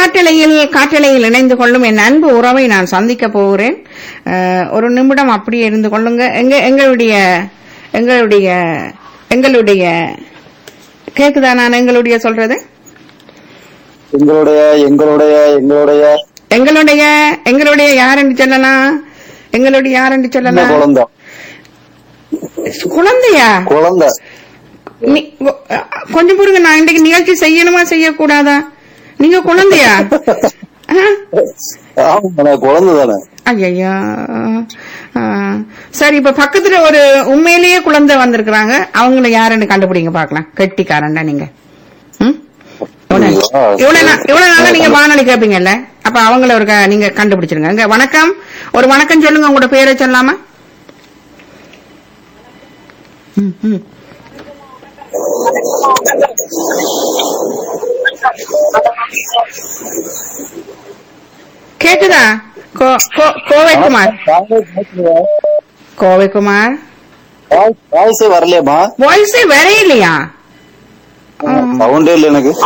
காட்டலையில் காட்டலையில் இணைந்து கொள்ளும் என் அன்பு உறவை நான் சந்திக்க போகிறேன் அஹ், ஒரு நிமிடம் அப்படியே இருந்து கொள்ளுங்க எங்க எங்களுடைய எங்களுடைய எங்களுடைய கேக்குதா நான் எங்களுடைய சொல்றது எங்களுடைய எங்களுடைய எங்களுடைய எங்களுடைய எங்களுடைய யாரென்று சொல்லலாம் எங்களுடைய யாரென்று சின்ன சொல்லலாம் குழந்தை குழந்தையா குழந்தை நீ- கொ- கொஞ்சம் பொறுங்க நான் இன்றைக்கு நிகழ்ச்சி செய்யணுமா செய்யக்கூடாதா நீங்க குழந்தையா ஆ? ஆமா குழந்தை தானே ஐயையோ ஆ. சரி இப்ப பக்கத்துல ஒரு உண்மையிலேயே குழந்தை வந்திருக்கிறாங்க அவங்கள யாருன்னு கண்டுபிடிங்க பாக்கலாம் கெட்டிக்காரன்டா நீங்க ம்? இவ்வளவு இவ்வளவு நா- இவ்வளவு நாளா நீங்க வானொலி கேப்பீங்கல்ல அப்ப அவங்கள ஒரு க- நீங்க கண்டுபிடிச்சிருங்க இங்க வணக்கம் ஒரு வணக்கம் சொல்லுங்க உங்களோட பேரை சொல்லாம ம், ம். கேக்குதா கோ- கோ- கோவைக்குமார் கோவைக்குமார் வாய்ஸே வரலையேம்மா வாய்ஸே வேற இல்லையா சவுண்டே இல்லை எனக்கு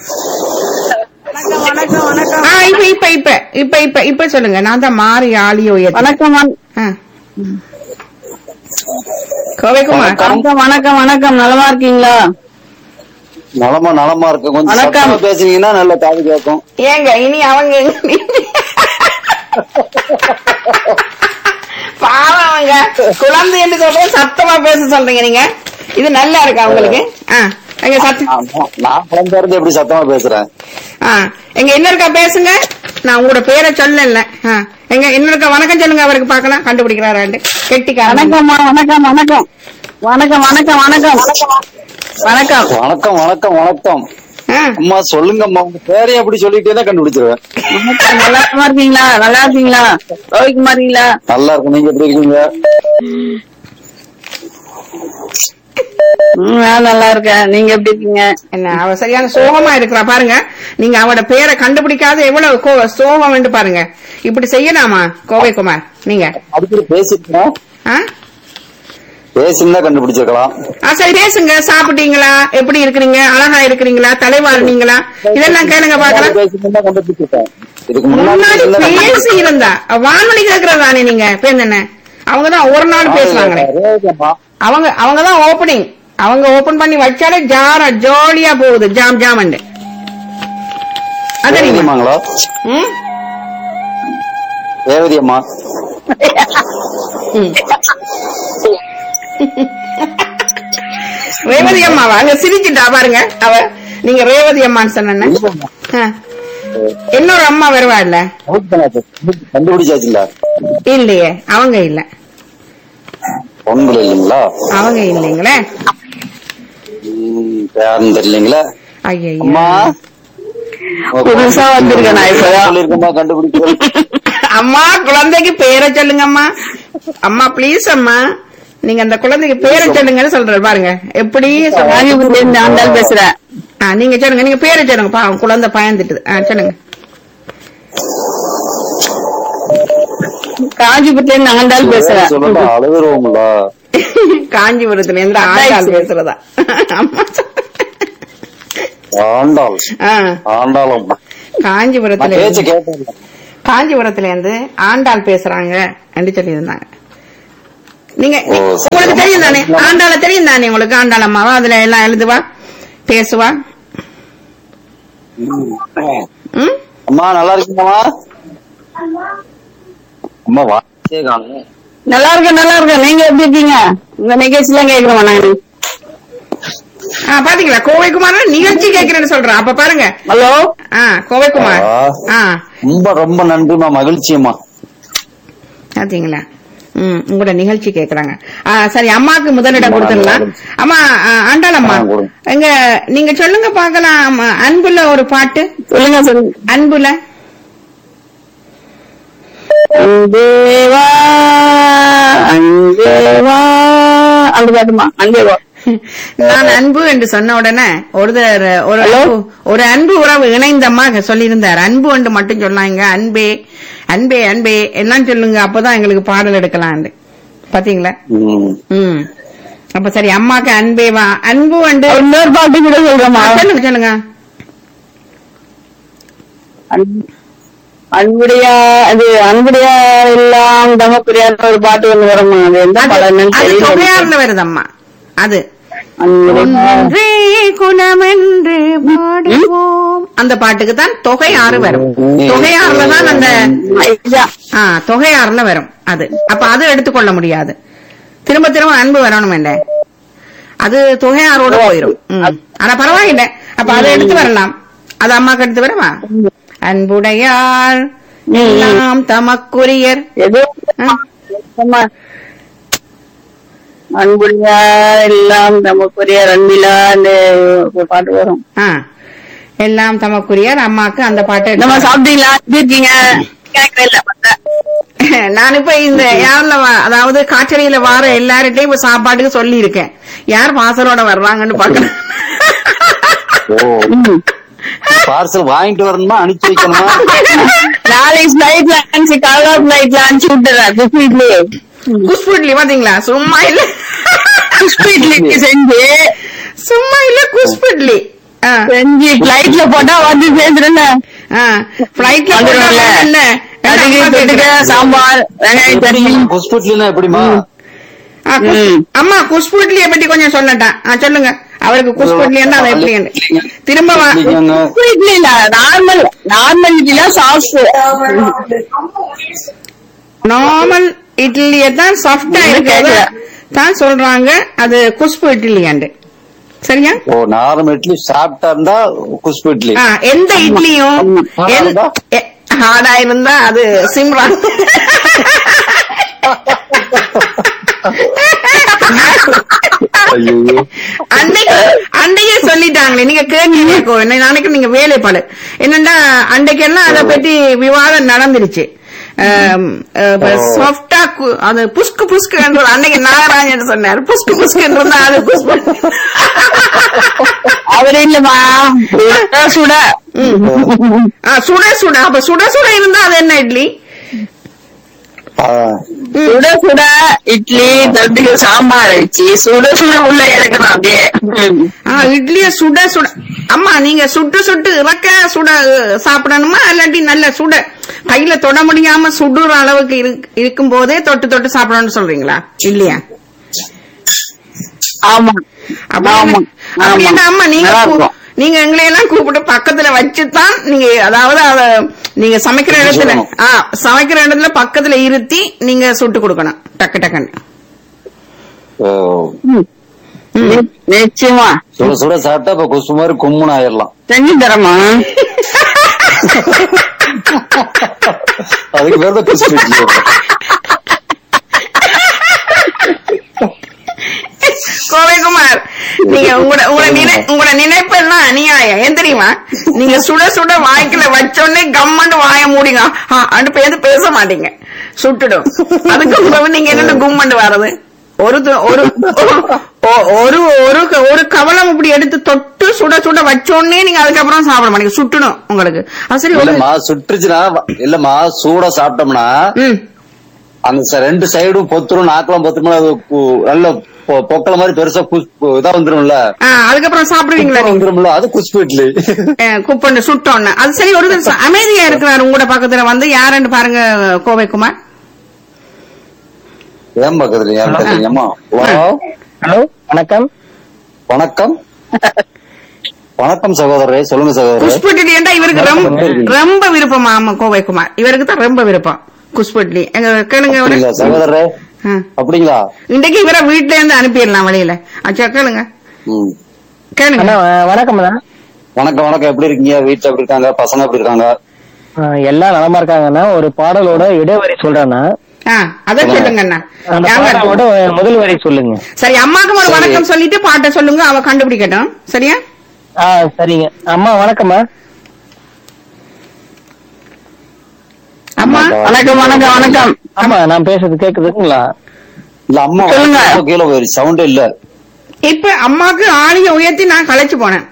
ஆ, இப்ப இப்ப இப்ப இப்ப இப்ப இப்ப சொல்லுங்க நான் தான் மாறி ஆலியோ வணக்கம் வண- கோவைக்குமார் வணக்கம் வணக்கம் வணக்கம் நலமா இருக்கீங்களா நலமா நலமா இருக்கு கொஞ்சம் வணக்கம். சத்தமா பேசுனீங்கன்னா நல்ல காது கேட்கும் ஏங்க இனி அவங்க பாவம் அவங்க குழந்தை என்று சொல்ற சத்தமா பேச சொல்றீங்க நீங்க இது நல்லா இருக்கா உங்களுக்கு ஆ எங்க சத்தம் ஆமா. நான் குழந்தை இருந்து எப்படி சத்தமா பேசுறேன் ஆ எங்க என்ன இருக்கா பேசுங்க நான் உங்களோட பேரை சொல்லல ஆ எங்க என்ன இருக்கா வணக்கம் சொல்லுங்க அவருக்கு பார்க்கலாம் கண்டுபிடிக்கிறாரு கெட்டிக்காரன் வணக்கம்மா வணக்கம் வணக்கம் வணக்கம் வணக்கம் வணக்கம் வணக்கம் வணக்கம் வணக்கம் வணக்கம் ஆ, அம்மா சொல்லுங்கம்மா உங்க பேரையும் எப்படி சொல்லிட்டே தான் கண்டுபிடிச்சிருவேன் வணக்கம் நல்லா இருக்கீங்களா நல்லா இருக்கீங்களா கோவிக்குமா இருக்கீங்களா நல்லா இருக்கும் நீங்க எப்படி இருக்கீங்க ம், நான் நல்லா இருக்கேன் நீங்க எப்படி இருக்கீங்க என்ன அவ சரியான சோகமா இருக்கிறா பாருங்க நீங்க அவட பேரை கண்டுபிடிக்காத எவ்வளவு கோ- சோகம் என்று பாருங்க இப்படி செய்யலாமா கோவைக்குமார் நீங்க அடிக்கடி பேசிருக்கோம் ஆ? பேசினா கண்டுபிடிச்சிருக்கலாம் ஆ சரி பேசுங்க சாப்பிட்டீங்களா எப்படி இருக்கிறீங்க அழகா இருக்கிறீங்களா தலைவாருனீங்களா இதெல்லாம் கேளுங்க பாக்கலாம் பேசினா கண்டுபிடிச்சிருக்கேன் இதுக்கு முன்னாடி முன்னாடி பேசினா பேசி இருந்தா வானொலி கேக்குறதானே நீங்க பேர் என்ன அவங்கதான் ஒரு நாள் பேசுவாங்களே ரேவதியம்மா. அவங்க அவங்கதான் ஓபனிங் அவங்க ஓபன் பண்ணி வச்சாலே ஜார ஜாலியா போகுது ஜாம் ஜாமண்டு அது தெரியுமா ரேவதியம்மாங்களா ம்? ரேவதியம்மா ம். ரேவதி அம்மாவா அங்க சிரிச்சுட்டா பாருங்க அவ நீங்க ரேவதி அம்மான்னு சொன்ன இன்னொரு அம்மா வருவா இல்ல கண்டுபிடிச்சாச்சுல்ல இல்லையே அவங்க இல்ல பொண்ணுல இல்லைங்களா அவங்க இல்லைங்களே ம், யாருன்னு தெரியலீங்களா ஐயோ அம்மா புதுசா வந்திருக்கேன் நான் இப்பதான். சொல்லிருக்கோமா கண்டுபிடிக்கிறேன் அம்மா குழந்தைக்கு பேரை சொல்லுங்க அம்மா அம்மா ப்ளீஸ் அம்மா நீங்க அந்த குழந்தைக்கு பேரை சொல்லுங்கன்னு சொல்றாரு பாருங்க எப்படி சொல்றாரு? காஞ்சிபுரத்துல இருந்து ஆண்டாள் பேசுறேன் ஆ, நீங்க சொல்லுங்க நீங்க பேரை சொல்லுங்க பாவம் குழந்தை பயந்துட்டுது ஆ, சொல்லுங்க காஞ்சிபுரத்துல இருந்து ஆண்டாள் பேசுறேன் சொல்லுங்க அழுதுருவோம்ல காஞ்சிபுரத்துல இருந்து ஆண்டாள் பேசுறதா அம்மா சொ- ஆண்டாள் ஆ, ஆண்டாளும் நான் காஞ்சிபுரத்துல பேச்சு இருந்து- கேட்டேன் காஞ்சிபுரத்துல இருந்து ஆண்டாள் பேசுறாங்க என்று சொல்லி இருந்தாங்க நீங்க ஓ, நீ- சரி. உங்களுக்கு தெரியும் தானே ஆண்டாள தெரியும் தானே உங்களுக்கு ஆண்டாள் அம்மாவா அதுல எல்லாம் எழுதுவா பேசுவா ம் அம்மா நல்லா இருக்கீங்கம்மா அம்மா வாசியே காணும் நல்லா இருக்கேன் நல்லா இருக்கேன் நீங்க எப்படி இருக்கீங்க உங்க நிகழ்ச்சி எல்லாம் கேக்குறோம் நாங்க ஆ, பாத்தீங்களா கோவைக்குமார் நிகழ்ச்சி கேட்கிறேன்னு சொல்றேன் அப்ப பாருங்க ஹலோ ஆ கோவைக்குமார் ஆ. ஆ ரொம்ப ரொம்ப நன்றிம்மா மகிழ்ச்சியம்மா பாத்தீங்களா ம் உங்களோட நிகழ்ச்சி கேக்குறாங்க ஆ, சரி அம்மாக்கு முதலிடம் கொடுத்துடலாம் அம்மா ஆ, ஆண்டாள் அம்மா ஆ, கொடுங்க. எங்க நீங்க சொல்லுங்க பாக்கலாம் அம்மா, அன்புல ஒரு பாட்டு சொல்லுங்க சொல்லுங்க அன்புல அன்பேவா அன்பேவா அந்த பாட்டுமா அன்பேவா நான் அன்பு என்று சொன்ன உடனே ஒரு தர- ஒரு Hello? அன்பு- ஒரு அன்பு உறவு இணைந்தம்மா சொல்லியிருந்தார் அன்பு என்று மட்டும் சொன்னாங்க அன்பே அன்பே அன்பே என்னன்னு சொல்லுங்க அப்பதான் எங்களுக்கு பாடல் எடுக்கலாம் பாத்தீங்களா ம். ம் அப்ப சரி அம்மாக்கு அன்பே வா அன்பு வந்து இன்னொரு பாட்டு கூட சொல்றேம்மா சொல்லுங்க சொல்லுங்க அன்- அன்புடையா அது அன்புடையா எல்லாம் தமக்குரியார் ஒரு பாட்டு ஒண்ணு வருமா அது எந்த அது படம்னு அது தெரியல தொகையாறுல வருதம்மா அது அன்புடையா ஒன்றே குணமென்று பாடுவோம் அந்த பாட்டுக்கு தான் தொகை ஆறு வரும் தொகை ஆறுல தான் அந்த ஐயா, ஆ தொகை ஆறுல வரும் அது அப்ப அது எடுத்துக்கொள்ள முடியாது திரும்ப திரும்ப அன்பு வரணும் என்ன அது தொகை ஆறோட போயிரும் ம். ஆனா பரவாயில்லை அப்ப அதை எடுத்து வரலாம் அது அம்மாக்கு எடுத்து வரவா அன்புடையார் எல்லாம் தமக்குரியர் ஏதோ ஆ. ஆமா. அன்புடையா எல்லாம் தமக்குரியார் அன்பிலா அந்த ஒரு பாட்டு வரும் ஆ எல்லாம் தமக்குரியர் அம்மாக்கு அந்த பாட்டை நம்ம எடுத்து சாப்பிட்டீங்களா எப்படி இருக்கீங்க கேட்கவே இல்ல பார்த்தா. நான் இப்ப இந்த யாருல வா- அதாவது காற்றறையில வார எல்லார்ட்டையும் இப்ப சாப்பாட்டுக்கு சொல்லி இருக்கேன் யார் வாசலோட வர்றாங்கன்னு பாக்குறேன் ஓ ம். பார்சல் வாங்கிட்டு வரணுமா அனுப்பிச்சு வைக்கணுமா நாளைக்கு ஃபிளைட்ல அனுப்பிச்சு கலரா ஃபிளைட்ல அனுப்பிச்சு விட்டுறேன் குஸ்வீட்லயே குஸ்புட்லி பாத்தீங்களா சும்மா இல்ல குஸ்வீட்லி செஞ்சு சும்மா இல்ல குஸ்புட்லி செஞ்சு ஃபிளைட்ல போட்டா வந்து சேர்ந்துருந்தேன் பிளைட்ல வந்துடும்ல. என்ன அதுக்கு தொட்டுக்க சாம்பார் வெங்காய சட்னி ஹாஸ்பிட்டல்னா எப்படிமா ஆ, குஸ்- ம். அம்மா குஸ்புட்லிய பத்தி கொஞ்சம் சொல்லட்டா ஆ, சொல்லுங்க அவருக்கு குஸ்புட்லின்னா அது எப்படி திரும்ப வா இல்லைங்க. இட்லி இல்ல நார்மல் நார்மல் இட்லில சாஸ் நார்மல் இட்லிய தான் சாஃப்டா ஒண்ணும் இருக்கிறத கேட்கல. தான் சொல்றாங்க அது குஸ்பு இட்லியாண்டு சரியா ஓ நார்மல் இட்லி சாப்பிட்டா இருந்தா குஷ்பு இட்லி ஆ, எந்த இட்லியும் ஹார்டா எந்த- இருந்தா? எ- ஹார்டா இருந்தா அது சிம்ரான் ஐயோ அன்னைக்கு அன்னைக்கே சொல்லிட்டாங்களே நீங்க கேட்கீங்க நாளைக்கு நீங்க வேலைப்பாடு என்னன்னா அன்னைக்கெல்லாம் அதை பத்தி விவாதம் நடந்துருச்சு சாஃப்டா அது புஸ்கு புஸ்கு என்று அன்னைக்கு நாகராஜன் சொன்னார் புஸ்கு புஸ்கு என்றா அது புஸ்கு அவர் இல்லம்மா சுட சுட ஆ, சுட சுட அப்ப சுட சுட இருந்தா அது என்ன இட்லி ஆ, சுட சுட இட்லி தொட்டுக்க சாம்பார் வச்சு சுட சுட உள்ள இறக்கணும் அப்படியே ஆ, இட்லிய சுட சுட அம்மா நீங்க சுட்டு சுட்டு இறக்க சுட அஹ், சாப்பிடணுமா இல்லாட்டி நல்ல சுட கையில தொட முடியாம சுடுற அளவுக்கு இருக்கும் போதே தொட்டு தொட்டு சாப்பிடணும்னு சொல்றீங்களா இல்லையா ஆமா அப்படி ஆமா என்ன- அப்படி என்ன அம்மா நீங்க நல்லா கூ- இருக்கும். நீங்க எங்களை எல்லாம் கூப்பிட்டு பக்கத்துல வச்சுதான் நீங்க அதாவது அத நீங்க சமைக்கிற இடத்துல சொல்லணும். ஆ சமைக்கிற இடத்துல பக்கத்துல இருத்தி நீங்க சுட்டு கொடுக்கணும் டக்கு டக்குன்னு ஓ. ம். நி- நிச்சயமா சுட சுட சாப்பிட்டா இப்ப குஷ்பு மாதிரி கும்முன்னு ஆயிடலாம் செஞ்சு தரமா அதுக்கு பேர் தான் குஷ்பு இட்லி கோவைக்குமார் நீங்க உங்களோட உங்களோட நினை உங்களோட நினைப்பு எல்லாம் அநியாயம் ஏன் தெரியுமா நீங்க சுட சுட வாய்க்குல வச்சோடனே கம்மன்னு வாய மூடிங்க அண்டு பேருந்து பேச மாட்டீங்க சுட்டுடும் அதுக்கு பிறகு நீங்க என்ன கும்மண்டு வர்றது ஒரு து- ஒரு ஒ- ஒரு ஒரு க- ஒரு கவலம் இப்படி எடுத்து தொட்டு சுட சுட வச்சோடனே நீங்க அதுக்கப்புறம் சாப்பிட மாட்டீங்க சுட்டணும் உங்களுக்கு அது சரி ஒரு இல்லம்மா சுட்டுருச்சுன்னா இல்லம்மா சூடா சாப்பிட்டோம்னா ம் அந்த ச- ரெண்டு சைடும் பொத்துரும் நாக்கெல்லாம் பொத்துரும் அது கு- நல்ல பொ- பொக்கல மாதிரி பெருசா குஷ்பு இதா வந்துரும்ல ஆ, அதுக்கப்புறம் சாப்பிடுவீங்களா நீங்க வந்துரும்ல அது குஷ்பு இட்லி குப்பண்டு சுட்டோன்னு அது சரி ஒரு நிமிஷம் அமைதியா இருக்கிறாரு உங்களோட பக்கத்துல வந்து யாருன்னு பாருங்க கோவைக்குமார் ஏன் பக்கத்துல ஏன் தெரியுமா ஹலோ ஹலோ வணக்கம் வணக்கம் வணக்கம் சகோதரரே சொல்லுங்க சகோதரரே குஷ்புட்லி என்றா இவருக்கு ரொம்ப ரொம்ப விருப்பம் ஆமா கோவைக்குமார் இவருக்கு தான் ரொம்ப விருப்பம் குஷ்புட்லி எங்க கேளுங்க இவரை. அப்படிங்களா சகோதரரே ஆ. அப்படிங்களா இன்றைக்கு இவரை வீட்ல இருந்து அனுப்பிடலாம் வெளியில அச்சா கேளுங்க ம். கேளுங்க அண்ணா வ- வணக்கம் அண்ணா வணக்கம் வணக்கம் எப்படி இருக்கீங்க வீட்டுல எப்படி இருக்காங்க பசங்க எப்படி இருக்காங்க ஆ, எல்லாம் நலமா இருக்காங்கண்ணா ஒரு பாடலோட இடைவரி சொல்றேண்ணா ஆ அத சொல்லுங்க அண்ணா அந்த யாங்க? பாடலோட முதல் வரி சொல்லுங்க சரி அம்மாக்கும் ஒரு சரி. வணக்கம் சொல்லிட்டு பாட்டை சொல்லுங்க அவ கண்டுபிடிக்கட்டும் சரியா ஆ சரிங்க அம்மா வணக்கம்மா அம்மா வணக்கம் வணக்கம் வணக்கம் ஆமா நான் பேசுறது கேக்குதுங்களா இல்ல அம்மா சொல்லுங்க. ரொம்ப கீழே போயிருச்சு சவுண்டே இல்ல இப்ப அம்மாக்கு ஆளிய உயர்த்தி நான் களைச்சு போனேன்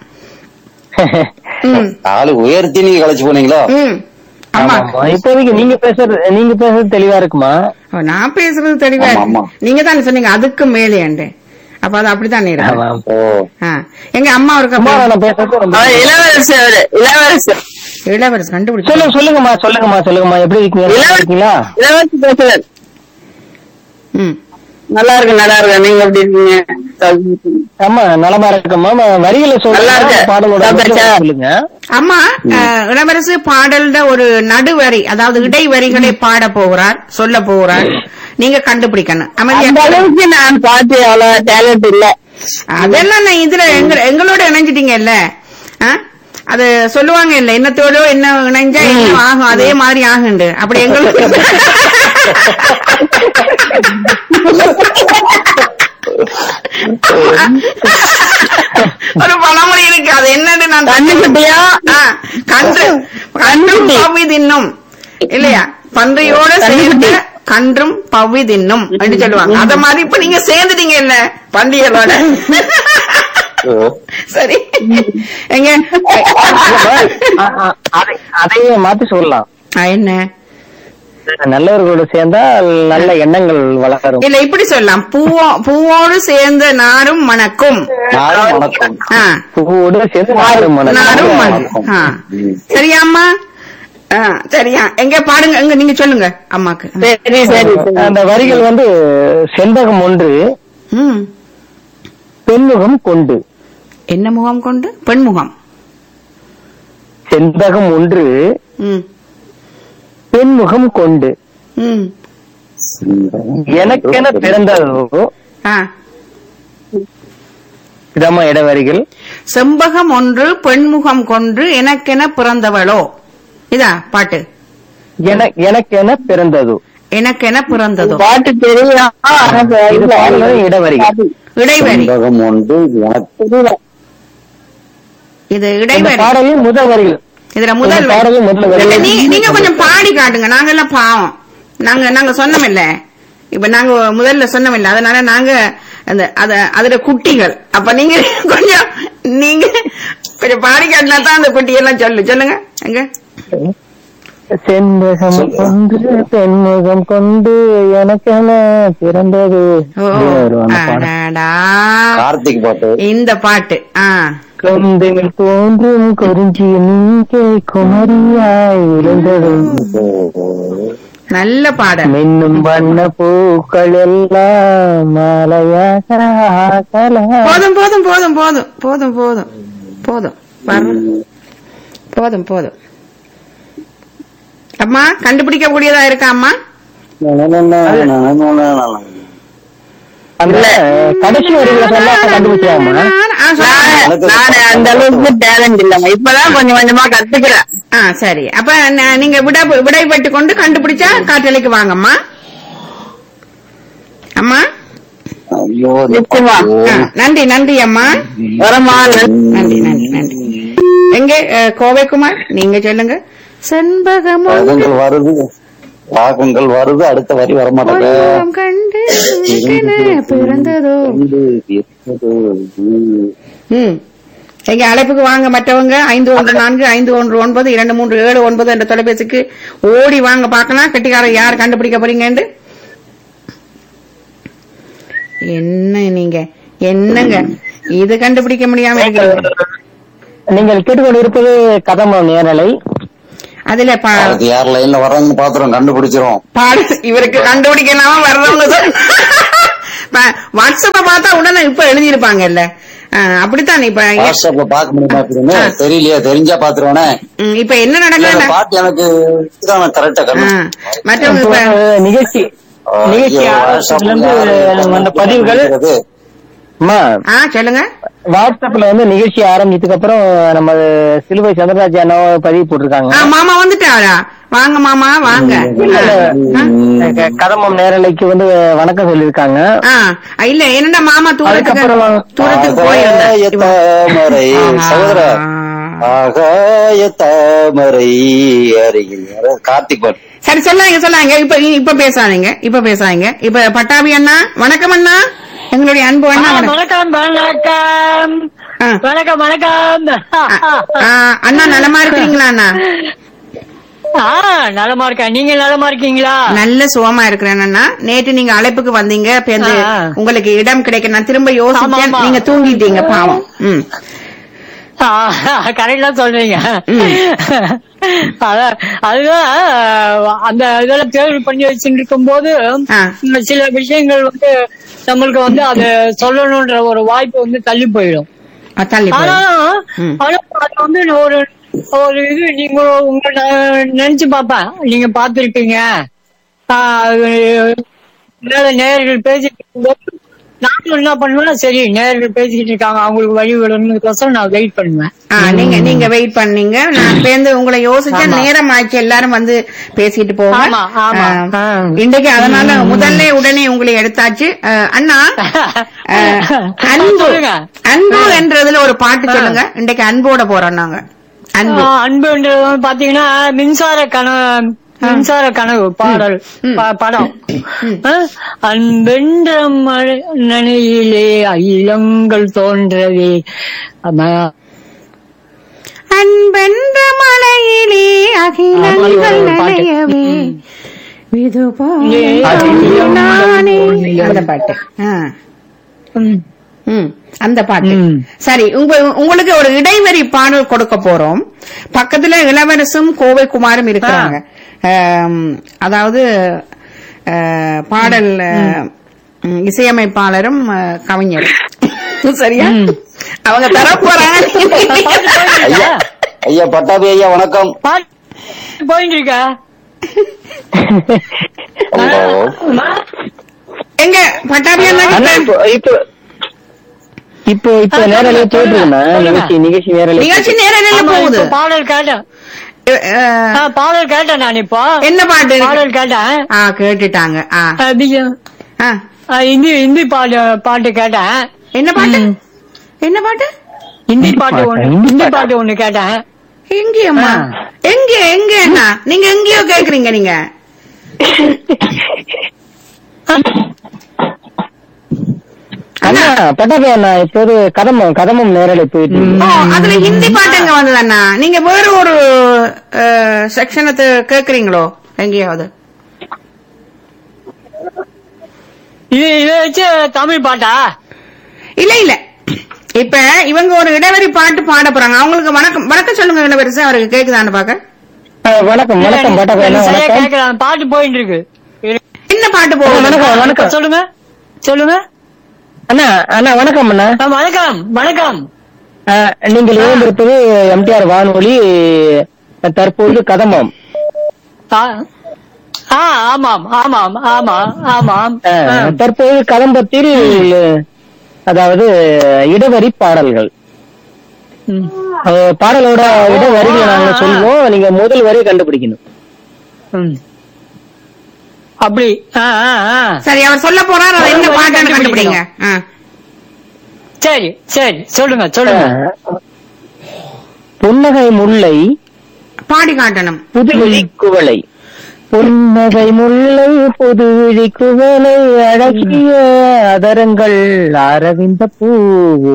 ம் ஆளு உயர்த்தி நீங்க கழிச்சு போனீங்களா ம் அம்மா ஆமாம்மா. இப்போதைக்கு நீங்க பேசுறது நீங்க பேசுறது தெளிவா இருக்குமா ஓ, நான் பேசுறது தெளிவா ஆமா, ஆமா. நீங்க தானே சொன்னீங்க அதுக்கு மேலேண்டு அப்ப அது அப்படித்தானே ஆமா. இருக்கு ஓ ஆ. எங்க அம்மா அம்மா இருக்க நான் பேசுறது ரொம்ப அவர் இளவரசர் அவரு இளவரசர் இளவரசு கண்டுபிடிச்சு சொல்லுங்க சொல்லுங்கம்மா சொல்லுங்கம்மா சொல்லுங்கம்மா எப்படி இருக்கீங்க நல்லா இருக்கீங்களா இளவரசி பேசுறேன் ம் நல்லா இருக்கு நல்லா இருக்கு நீங்க எப்படி இருக்கீங்க ஆமா நலமா இருக்கம்மா வரிகளை நல்லா சொல்லுங்க இருக்கு. பாடலோட சாப்பிட்டாச்சா? வரிகளை சொல்லுங்க அம்மா அஹ், இளவரசு பாடல்ட ஒரு நடுவரி அதாவது இடைவரிகளை பாட போகிறார் சொல்ல போகிறார் நீங்க கண்டுபிடிக்கணும் அந்த அமைதியா அளவுக்கு நான் பாட்டு அவ்வளவு டேலண்ட் இல்ல அதெல்லாம் நான் இதுல எங்க எங்களோட இணைஞ்சிட்டீங்கல்ல ஆ? அது சொல்லுவாங்க இல்ல என்னத்தோட என்ன இணைஞ்சா என்ன ஆகும் அதே மாதிரி ஆகுண்டு அப்படி எங்களுக்கு ஒரு பழமொழி இருக்கு அது என்னன்னு நான் கண்ணுக்குட்டியா ஆ, கன்று கன்றும் பவ்வி தின்னும் இல்லையா பன்றியோட சேர்ந்து கன்றும் பவ்வி தின்னும் அப்படின்னு சொல்லுவாங்க அத மாதிரி இப்ப நீங்க சேர்ந்துட்டீங்க இல்ல பண்டிகைகளோட சரி எங்க அ- அ- அதை- அதையே மாத்தி சொல்லலாம் ஆ, என்ன நல்லவர்களோட சேர்ந்தா நல்ல எண்ணங்கள் வளரும் இல்ல இப்படி சொல்லலாம் பூவோ பூவோடு சேர்ந்த நாரும் மணக்கும் நானும் வணக்கம் ஆ, பூவோடு சேர்ந்து நாரும் மணக்கும். நாரும் மணக்கும் ஆ. சரியாம்மா ஆ, சரியா எங்க பாடுங்க எங்க நீங்க சொல்லுங்க அம்மாக்கு சரி சரி சரி. அந்த வரிகள் வந்து செண்பகம் ஒன்று ம் பெண்முகம் கொண்டு என்ன முகம் கொண்டு பெண் முகம் செண்பகம் ஒன்று ம் பெண்முகம் கொண்டு ம் எனக்கென பிறந்ததோ ஆ இதமா இடவரிகள் செம்பகம் ஒன்று பெண்முகம் கொன்று எனக்கென பிறந்தவளோ இதா பாட்டு என- எனக்கென பிறந்ததோ எனக்கென பிறந்ததோ பாட்டு தெரியும் ஆனா இது இல்ல. பாடலும் இடவரிகள் இடைவெளி செண்பகம் ஒன்று எனக்கு தெரியல. இது இந்த இடைவெளி பாடலின் முதல் வரிகள் இதுல முதல் இந்த பாடலின் முதல் இல்ல, வரிகள் நீ- நீங்க கொஞ்சம் பாடி காட்டுங்க நாங்க எல்லாம் பாவம் நாங்க நாங்க சொன்னோமில்ல இப்ப நாங்க முதல்ல சொன்னோமில்ல அதனால நாங்க அந்த அத அதுல குட்டிகள் அப்ப நீங்க கொஞ்சம் நீங்க கொஞ்சம் பாடி காட்டினா தான் அந்த குட்டியெல்லாம் சொல்லு சொல்லுங்க எங்க செண்பகம் கொண்டு பெண்முகம் கொண்டு எனக்கென பிறந்தது ஓ அப்படின்னு வரும் அந்த பாடல். அடடா. கார்த்திக் பாட்டு இந்த பாட்டு ஆ கொந்தில் தோன்றும் குறிஞ்சி நீங்கை குமரியாய் இருந்ததும் நல்ல பாடல் மின்னும் வண்ண பூக்கள் எல்லாம் மாலையாக ஆகலாம். போதும் போதும் போதும் போதும் போதும் போதும் போதும் வர்றோம். போதும் போதும் அம்மா கண்டுபிடிக்க கூடியதா இருக்கா அம்மா அந்த கடைசி வரிகளை சொன்னா கண்டுபிடிச்சாமா ஆ, சொல்லுங்க. நான் நான் அந்த அளவுக்கு டேலண்ட் இல்லம்மா இப்பதான் கொஞ்சம் கொஞ்சமா கத்துக்கிறேன் ஆ சரி அப்ப ந- நீங்க விட விடைபெற்று கொண்டு கண்டுபிடிச்சா காற்றலைக்கு வாங்கம்மா அம்மா ஐயோ நிச்சயமா. ஆ, நன்றி நன்றி அம்மா வரமா நன்றி நன்றி நன்றி எங்க அஹ், கோவைக்குமார் நீங்க சொல்லுங்க செண்பகம் ராகங்கள் வருது ராகங்கள் வருது அடுத்த வரி வரமாட்டேங்க ஒன்றாம் கண்டு உனக்கென பிறந்ததோ ம் எங்க அழைப்புக்கு வாங்க மற்றவங்க ஐந்து ஒன்று நான்கு ஐந்து ஒன்று ஒன்பது இரண்டு மூன்று ஏழு ஒன்பது என்ற தொலைபேசிக்கு ஓடி வாங்க பார்க்கலாம் கெட்டிக்காரர் யார் கண்டுபிடிக்க போறீங்கன்னு என்ன நீங்க என்னங்க இது கண்டுபிடிக்க முடியாம இருக்கிறீங்க நீங்கள் கேட்டுக்கொண்டிருப்பது கதம்பம் நேரலை அதுல பா- அதுக்கு யார் லைன்ல வர்றாங்கன்னு பாத்துறோம் கண்டுபிடிச்சிரும் பாடு இவருக்கு கண்டுபிடிக்கலாம வர்றவங்க சொல்~ ப- வாட்ஸ்அப்ப பார்த்தா உடனே இப்ப எழுதியிருப்பாங்கல்ல அஹ், அப்படித்தான் இப்ப வாட்ஸ்அப்ல பாக்க முடியுமா அப்படின்னு தெரியலையே தெரிஞ்சா பாத்துருவானே ம், இப்ப என்ன இல்ல, அந்த நடக்குது பாட்டு எனக்கு இதுதான் கரெக்டா கண்ணு மற்றவங்க இப்போ இப்ப நிகழ்ச்சி நிகழ்ச்சி ஐயோ, ஆரம்பத்துல இருந்து WhatsApp ல வந்த பதிவுகள் இருக்கிறது. அம்மா ஆ சொல்லுங்க வாட்ஸ்அப்ல வந்து நிகழ்ச்சி ஆரம்பிச்சதுக்கு அப்புறம் நம்ம சிலுவை சந்திரராஜ் அண்ணா பதிவு போட்டிருக்காங்க ஆ, மாமா வந்துட்டாரா வாங்க மாமா வாங்க ஆ, க- கதம்பம் நேரலைக்கு வந்து வணக்கம் சொல்லியிருக்காங்க ஆ ஆ, இல்ல என்னடா மாமா தூரத்துக்கு அதுக்கப்புறம் தூரத்துக்கு ஆகாய போயிருந்தேன் தாமரை சகோதர ஆகாய தாமரை அருகில் கார்த்திக் பாட்டு சரி சொல்லாங்க சொல்லாங்க இப்ப இப்ப பேசாதீங்க இப்ப பேசாதீங்க இப்ப பட்டாபி அண்ணா வணக்கம் அண்ணா எங்களுடைய அன்பு அண்ணா வணக்கம் வணக்கம் வணக்கம் ஆ. வணக்கம் வணக்கம் ஆ, அண்ணா நலமா இருக்கீங்களா அண்ணா ஆ நலமா இருக்கேன் நீங்க நலமா இருக்கீங்களா நல்ல சுகமா இருக்கிறேன் அண்ணா நேற்று நீங்க அழைப்புக்கு வந்தீங்க இப்ப இந்த ஆ. உங்களுக்கு இடம் கிடைக்க நான் திரும்ப யோசிச்சேன் ஆமா, ஆமா. நீங்க தூங்கிட்டீங்க பாவம் ம் கரெக்டா சொல்றீங்க அதான் அதுதான் அந்த இதெல்லாம் தேர்வு பண்ணி வச்சுட்டு இருக்கும்போது ஆ. இந்த சில விஷயங்கள் வந்து நம்மளுக்கு வந்து அது சொல்லணும்ன்ற ஒரு வாய்ப்பு வந்து தள்ளி போயிடும் ஆ, தள்ளி ஆனா போய் ம். ஆனா அது வந்து ஒரு ஒரு இது நீங்க உங்க நான் நினைச்சு பாப்பேன் நீங்க பாத்திருப்பீங்க மேல நேயர்கள் பேசிட்டு இருக்கும்போது நானும் என்ன பண்ணுவேன் சரி நேயர்கள் பேசிக்கிட்டு இருக்காங்க அவங்களுக்கு வழி விடணும்னுக்கோசரம் நான் வெயிட் பண்ணுவேன் ஆ, நீங்க நீங்க வெயிட் பண்ணீங்க நான் சேர்ந்து உங்களை யோசிச்சேன் ஆமா. நேரம் ஆச்சு எல்லாரும் வந்து பேசிட்டு போங்க ஆமா, ஆமா. ஆ, ஆ. இன்றைக்கு அதனால முதல்ல உடனே உங்களை எடுத்தாச்சு ஆ, அண்ணா ஆ, அன்பு சொல்லுங்க. அன்பு என்றதுல ஒரு பாட்டு சொல்லுங்க இன்றைக்கு அன்போட போறோம் நாங்க அன்பு ஆ, அன்புன்றது வந்து பாத்தீங்கன்னா மின்சார கனவு மின்சார கனவு பாடல் ப- படம் ஆ, அன்பென்ற மழை நனையிலே அகிலங்கள் தோன்றவே ஆமா. அன்பென்ற மலையிலே அகிலங்கள் ஆமா, ஒரு பாட்டு. நனையவே ம். இது ஏ, போல நானே. அகிலங்கள் அந்த பாட்டு ஆ. ம். ம், அந்த பாட்டு ம். சரி உங்க உங்களுக்கு ஒரு இடைவெளி பாடல் கொடுக்க போறோம் பக்கத்துல இளவரசும் கோவை குமாரும் இருக்கிறாங்க ஆம், அதாவது ஆ, பாடல் ஆ, ம், இசையமைப்பாளரும் ஆ, கவிஞரும் சரியா அவங்க தர போறாங்க ஐயா ஐயா பட்டாபி ஐயா வணக்கம் பாட்டு போயிட்டு இருக்க ஹலோ எங்க பட்டாபியா அண்ணா இப்போ இப்போ இப்போ இப்போ நேரலையே போயிட்டு இருக்குண்ணா நிகழ்ச்சி நிகழ்ச்சி நேரலை நிகழ்ச்சி நேரம் ஆமா, போகுது இப்ப பாடல் கேட்டேன் ஆ, ஆ, பாடல் கேட்டேன் நான் இப்போ என்ன பாட்டு இருக்கு? பாடல் கேட்டேன் ஆ கேட்டுட்டாங்க ஆ அது, ஆ. ஆ, ஹிந்தி ஹிந்தி பாட்டு பாட்டு கேட்டேன் என்ன பாட்டு என்ன பாட்டு ஹிந்தி பாட்டு ஒண்ணு ஹிந்தி ஹிந்தி பாட்டா? பாட்டு ஒண்ணு கேட்டேன் எங்கேயம்மா எங்க எங்க அண்ணா நீங்க எங்கேயோ கேக்குறீங்க நீங்க அண்ணா பட்டாபி அண்ணா இப்போது கதமம் கதமம் நேரலை போயிட்டு இருக்கு. ஓ அதுல ஹிந்தி பாட்டு எங்க வந்தது அண்ணா நீங்க வேற ஒரு செக்ஷனத்தை கேக்குறீங்களோ எங்கேயாவது இது இதை வச்சு தமிழ் பாட்டா இல்ல இல்ல இப்ப இவங்க ஒரு இடைவெளி பாட்டு பாட போறாங்க அவங்களுக்கு வணக்கம் வணக்கம் சொல்லுங்க இளவரசு அவருக்கு கேக்குதான்னு பாக்க ஆ, வணக்கம் வணக்கம் பட்டாபி அண்ணா சரியா வணக்கம் கேட்கலாம் பாட்டு போயிட்டு இருக்கு என்ன பாட்டு போகுது வணக்கம் வணக்கம் சொல்லுங்க சொல்லுங்க அண்ணா அண்ணா வணக்கம் அண்ணா ஆ, வணக்கம் வணக்கம் ஆ, நீங்கள் இணைந்திருப்பது எம்டிஆர் வானொலி தற்போது கதமம் ஆ ஆ, ஆமாம் ஆமாம் ஆமாம் ஆமாம் ஆ, ஆ. தற்போது கதம்பத்தில் அதாவது இடவரி பாடல்கள் ம். ஆ, பாடலோட இடவரிகளை நாங்க சொல்லுவோம் நீங்க முதல் வரி கண்டுபிடிக்கணும் ம். அப்படி ஆ, ஆ, ஆ. சரி அவர் சொல்ல போறாரு அதை என்ன ஒரு வரி பாட்டுன்னு கண்டுபிடிங்க கண்டுபிடிக்கணும். ஆ. சரி சரி சொல்லுங்க சொல்லுங்க ஆ, புன்னகை முல்லை பாடி காட்டணும் புதுவிழி குவளை புன்னகை முல்லை புதுவிழி குவளை அழகிய அதரங்கள் அரவிந்த பூவோ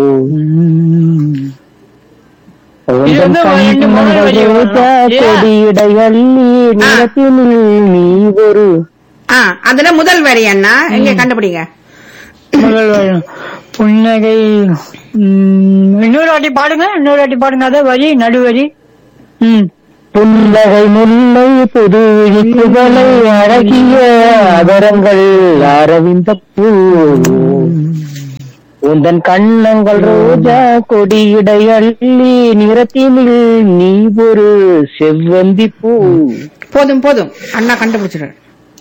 இது வந்து ரெண்டு முதல் வரி வரும். இல்லையா? கொடியடையள்ளி நிலத்தினில் நீ ஒரு ஆ அதுல முதல் வரி அண்ணா எங்க கண்டுபிடிங்க முதல் வரி. புன்னகை ம், இன்னொரு வாட்டி பாடுங்க இன்னொரு வாட்டி பாடுங்க அதான் வரி நடுவரி ம் புன்னகை முல்லை புதுவிழி குவளை அழகிய அதரங்கள் அரவிந்த பூவோ உந்தன் கண்ணங்கள் ரோஜா கொடியிடை அள்ளி நிறத்தினில் நீ ஒரு செவ்வந்தி பூ போதும் போதும் அண்ணா கண்டுபிடிச்சிடுறேன்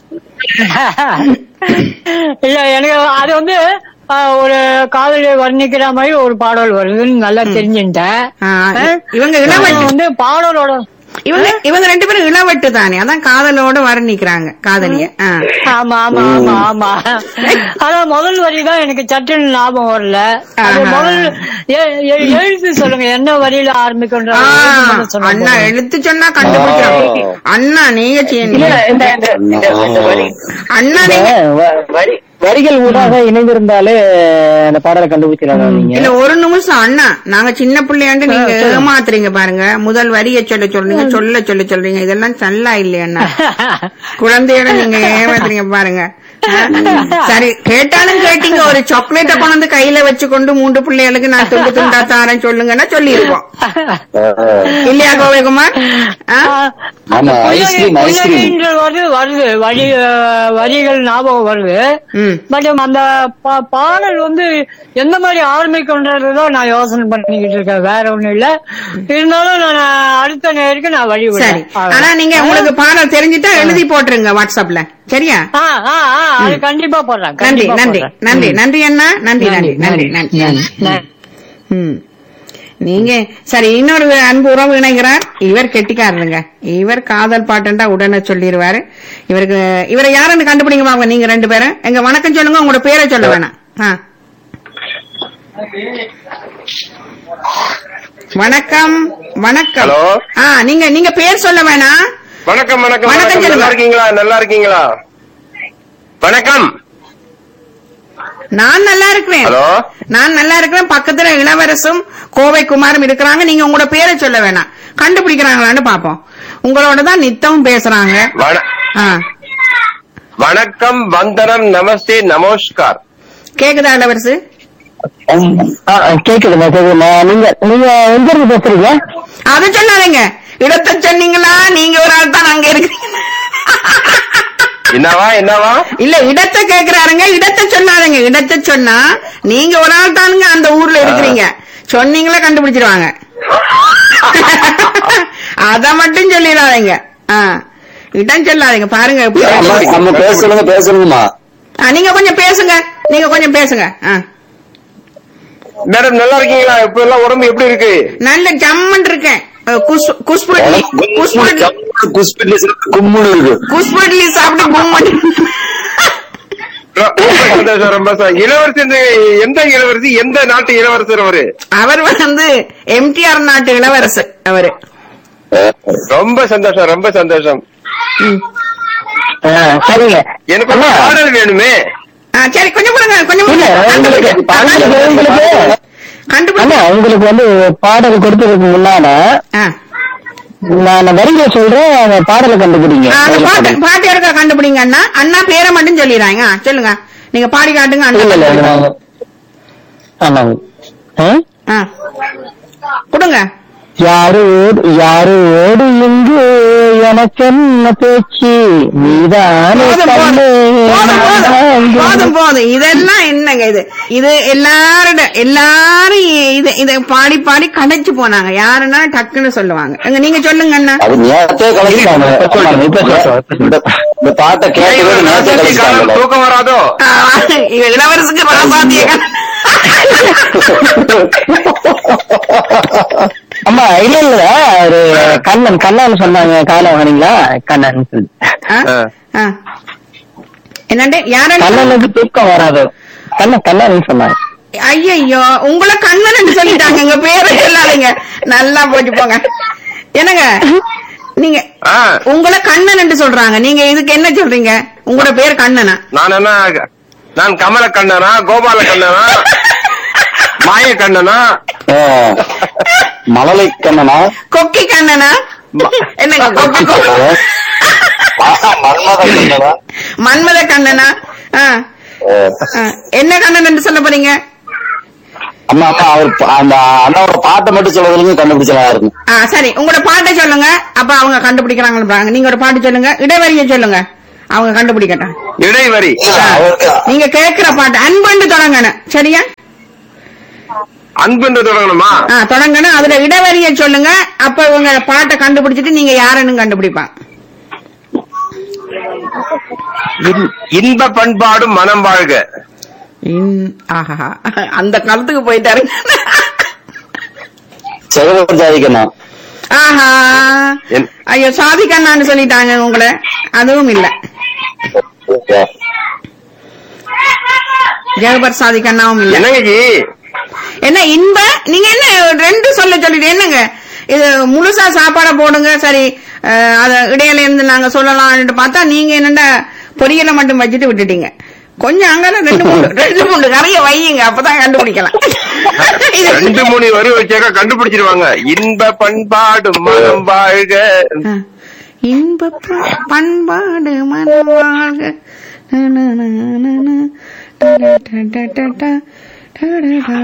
இல்ல எனக்கு அது வந்து ஆ, ஒரு காதலியை வர்ணிக்கிற மாதிரி ஒரு பாடல் வருதுன்னு நல்லா தெரிஞ்சுட்டேன் ஆ, இவங்க இளவட்டு வந்து பாடலோட இவங்க இவங்க ரெண்டு பேரும் இளவட்டு தானே அதான் காதலோட வர்ணிக்கிறாங்க காதலிய ஆ. ஆமா ஆமா ஆமா ஆமா ஆனா முதல் வரி தான் எனக்கு சட்டுன்னு ஞாபகம் வரல அது ஆஹா. முதல் எ- எ- எழுத்து சொல்லுங்க என்ன வரியில ஆரம்பிக்கின்ற ஆ, எழுத்து மட்டும் சொல்லுங்க. அண்ணா எழுத்து சொன்னா கண்டுபிடிச்சிடும் ஆ. அண்ணா நீங்க இல்ல செய்யணும் இந்த இந்த- இந்த- இந்த வரி அண்ணா இந்த நீங்க வ- வரி வரிகள் ஊடாக இணைந்திருந்தாலே அந்த பாடலை கண்டுபிடிச்சிடலாம் நீங்க இல்ல ஒரு நிமிஷம் அண்ணா நாங்க சின்ன பிள்ளையாண்டு நீங்க ஏமாத்துறீங்க பாருங்க முதல் வரிய சொல்ல சொல்றீங்க சொல்ல சொல்ல சொல்றீங்க இதெல்லாம் நல்லா இல்லையா குழந்தையோட நீங்க ஏமாத்துறீங்க பாருங்க ஆ? சரி கேட்டாலும் கேட்டீங்க ஒரு சாக்லேட்ட கொண்டு வந்து கையில வச்சு கொண்டு மூன்று பிள்ளைகளுக்கு நான் துண்டு துண்டா தாரேன் சொல்லுங்கன்னா சொல்லிருப்போம் இல்லையா கோவைகுமார் ஆ? ஆமா ஐஸ்கிரீம் ஐஸ்கிரீம் புன்னகைன்ற வருது வருது வரி அஹ், வரிகள் ஞாபகம் வருது ம் பட் அந்த பா- பாடல் வந்து எந்த மாதிரி ஆரம்பிக்கின்றதுதான் நான் யோசனை பண்ணிக்கிட்டு இருக்கேன் வேற ஒண்ணும் இல்ல இருந்தாலும் நான் அடுத்த நேருக்கு நான் வழி சரி விடுறேன் ஆனா நீங்க உங்களுக்கு பாடம் தெரிஞ்சுட்டா எழுதி போட்டுருங்க வாட்ஸ்அப்ல சரியா ஆ, ஆ, ஆ, அது கண்டிப்பா போடுறேன் நன்றி கண்டிப்பா நன்றி போடுறேன். நன்றி நன்றி அண்ணா நன்றி நன்றி நன்றி நன்றி, நன்றி நன்றி. ம் நீங்க சரி இன்னொரு அன்பு உறவு இணைகிறார் இவர் கெட்டிக்காரருங்க இவர் காதல் பாட்டுண்டா உடனே சொல்லிடுவாரு இவருக்கு இவரை யாருன்னு கண்டுபிடிங்க பாங்க நீங்க ரெண்டு பேரும் எங்க வணக்கம் சொல்லுங்க உங்களோட பேரை சொல்ல வேணாம் ஆ. வணக்கம் வணக்கம் Hello. ஆ நீங்க நீங்க பேர் சொல்ல வேணாம் வணக்கம் வணக்கம் வணக்கம் வணக்கம் சொல்லுங்க. நல்லா இருக்கீங்களா நல்லா இருக்கீங்களா வணக்கம் நான் நல்லா இருக்கிறேன் ஹலோ நான் நல்லா இருக்கிறேன் பக்கத்துல இளவரசும் கோவை குமாரும் இருக்கிறாங்க நீங்க உங்களோட பேரை சொல்ல வேணாம் கண்டுபிடிக்கிறாங்களான்னு பாப்போம் உங்களோட தான் நித்தமும் பேசுறாங்க வண- ஆ, வணக்கம் வந்தனம் நமஸ்தே நமஸ்கார் கேக்குதா இளவரசு ஆ, கேக்குதுண்ணா கேக்குதுண்ணா நீங்க நீங்க எங்க இருந்து பேசுறீங்க அதை சொல்லாதீங்க இடத்தை சொன்னீங்களா நீங்க ஒரு ஆள் தான் அங்க இருக்கிறீங்க என்னவா என்னவா இல்ல இடத்தை கேக்குறாருங்க இடத்தை சொல்லாதீங்க இடத்தை சொன்னா நீங்க ஒரு ஆள் தானுங்க அந்த ஊர்ல இருக்கிறீங்க சொன்னீங்களா கண்டுபிடிச்சிருவாங்க அத மட்டும் சொல்லிடாதீங்க ஆ, இடம் சொல்லாதீங்க பாருங்க எப்படி நம்ம நம்ம பேச சொல்லுங்க பேச சொல்லுங்கம்மா ஆ, நீங்க கொஞ்சம் பேசுங்க நீங்க கொஞ்சம் பேசுங்க ஆ. மேடம் நல்லா இருக்கீங்களா இப்ப எல்லாம் உடம்பு எப்படி இருக்கு நல்ல ஜம்மன் இருக்கேன் அஹ், குஸ்- குஸ்பு இட்லி குஸ்பு இட்லி குஸ்பிட்லி கும்முன்னு இருக்கு குஸ்பு இட்லி சாப்பிட்டு கும்மன் ரொ- ரொம்ப சந்தோஷம் ரொம்ப சந்தோஷம். இளவரசி இந்த- எந்த இளவரசி எந்த நாட்டு இளவரசர் அவரு அவர் வந்து எம்டிஆர் நாட்டு இளவரசர் அவரு ரொம்ப சந்தோஷம் ரொம்ப சந்தோஷம் ஆ, சரிங்க எனக்கு ஒரு அண்ணா, பாடல் வேணுமே ஆ, சரி கொஞ்சம் கொடுங்க கொஞ்சம் இல்ல கொடுங்க. உங்களுக்கு உங்களுக்கு உங்களுக்கு கண்டுபிடி அண்ணா உங்களுக்கு வந்து பாடல் கொடுத்ததுக்கு முன்னால ஆ. நான் வரிகளை சொல்றேன் அந்த பாடலை கண்டுபிடிங்க ஆ, அந்த பாட்டு பாட்டு எடுக்க கண்டுபிடிங்க அண்ணா அண்ணா பேரை மட்டும் சொல்லிடுறாங்க ஆ, சொல்லுங்க நீங்க பாடி காட்டுங்க இல்ல இல்ல அண்ணா நான் ஆமாங்க ஆ? ஆ. கொடுங்க யாரோடு யாரோடு இங்கு எனக்கென்ன பேச்சு நீதானே போதும் கண்ணே, போதும் போதும் போதும் நான் போதும் போதும் இதெல்லாம் என்னங்க இது இது எல்லாரோட எல்லாரும் இது இத பாடி பாடி கடைச்சு போனாங்க யாருன்னா டக்குன்னு சொல்லுவாங்க எங்க நீங்க சொல்லுங்க அண்ணா அது நேரத்தே கலைச்சிட்டாங்க இப்ப சொல்றேன், இப்ப சொல்றேன். இந்த- இந்த பாட்டை கேட்டதே நேரத்தே ராசாத்தி காலம் கலைச்சிட்டாங்க தூக்கம் வராதோ ஆ, இளவரசுக்கு ராசாத்திய அம்மா இல்ல இல்ல ஒரு கண்ணன் கண்ணன் சொன்னாங்க காலை வாங்கினீங்களா கண்ணன் சொல்லி. என்னண்டு யாரு கண்ணனுக்கு தூக்கம் வராது கண்ணன் கண்ணன் சொன்னாங்க ஐயோ உங்களை கண்ணன் சொல்லிட்டாங்க எங்க பேரை சொல்லாதீங்க நல்லா போச்சு போங்க என்னங்க நீங்க ஆ, உங்களை கண்ணன் என்று சொல்றாங்க நீங்க இதுக்கு என்ன சொல்றீங்க உங்களோட பேர் கண்ணனா நான் என்ன நான் கமல கண்ணனா கோபால கண்ணனா மாய கண்ணனா ஆ. மழலை கண்ணனா கொக்கி கண்ணனா என்னங்க கொக்கி கொ- மன்மத கண்ணனா மன்மத கண்ணனா ஆ, ஆ. என்ன கண்ணன் என்று சொல்ல போறீங்க அம்மா அம்மா அவர் பா- அந்த அண்ணாவோட பாட்டை மட்டும் சொல்றதுல கண்டுபிடிச்சலாம் இருக்கும் ஆ சரி உங்களோட பாட்டை சொல்லுங்க அப்ப அவங்க கண்டுபிடிக்கிறாங்கன்னு நீங்க ஒரு பாட்டு சொல்லுங்க இடைவெளியை சொல்லுங்க அவங்க கண்டுபிடிக்கட்டும் இடைவரி நீங்க கேக்குற பாட்டு அன்பண்டு தொடங்கணும் சரியா அன்புன்ற தொடங்கணுமா ஆ தொடங்கணும் அதுல இடைவெளியை சொல்லுங்க அப்ப உங்க பாட்டை கண்டுபிடிச்சிட்டு நீங்க யாருன்னு கண்டுபிடிப்பாங்க இன்- இன்ப பண்பாடும் மனம் வாழ்க இன்- ஆஹா அந்த காலத்துக்கு போயிட்டாரு செகவன் சாதிக்கணும் ஆஹா என்- ஐயோ சாதிக்கண்ணான்னு சொல்லிட்டாங்க உங்களை அதுவும் இல்ல ஜெகபர் சாதிக்கண்ணாவும் இல்ல என்னங்க ஜி என்ன இன்ப நீங்க என்ன ரெண்டு சொல்ல சொல்லிட்டு என்னங்க இது முழுசா சாப்பாட போடுங்க சரி அஹ், அத இடையில இருந்து நாங்க சொல்லலாம்னு பார்த்தா நீங்க என்னடா பொரியலை மட்டும் வச்சுட்டு விட்டுட்டீங்க கொஞ்சம் அங்கால ரெண்டு மூணு ரெண்டு மூணு கரைய வையுங்க அப்பதான் கண்டுபிடிக்கலாம் இது- ரெண்டு மூணு வரி வச்சாக்கா கண்டுபிடிச்சிருவாங்க இன்ப பண்பாடு மனம் வாழ்க ஆ. இன்ப ப- பண்பாடு மனவாழ்க ந, ந, ந, ந, ந. ட, ட, ட, ட, ட, ட, ட, ட, ட.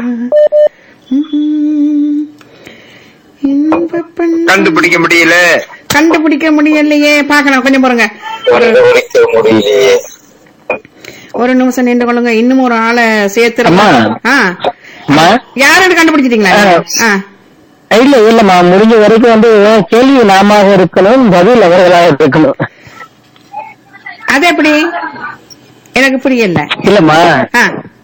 ம்ஹும். இன்ப பண்- கண்டுபிடிக்க முடியல கண்டுபிடிக்க முடியலையே பாக்கலாம் கொஞ்சம் பாருங்க ஒரு முடியலையே ஒரு நிமிஷம் நின்று கொள்ளுங்க இன்னும் ஒரு ஆளை சேர்த்து அம்மா. ஆ அம்மா யாரும் கண்டுபிடிச்சிட்டீங்களா ஆ இல்ல இல்லம்மா முடிஞ்ச வரைக்கும் வந்து கேள்வி நாம இருக்கணும் பதில் அவர்களாக இருக்கணும் அது எப்படி எனக்கு புரியல இல்லம்மா ஆ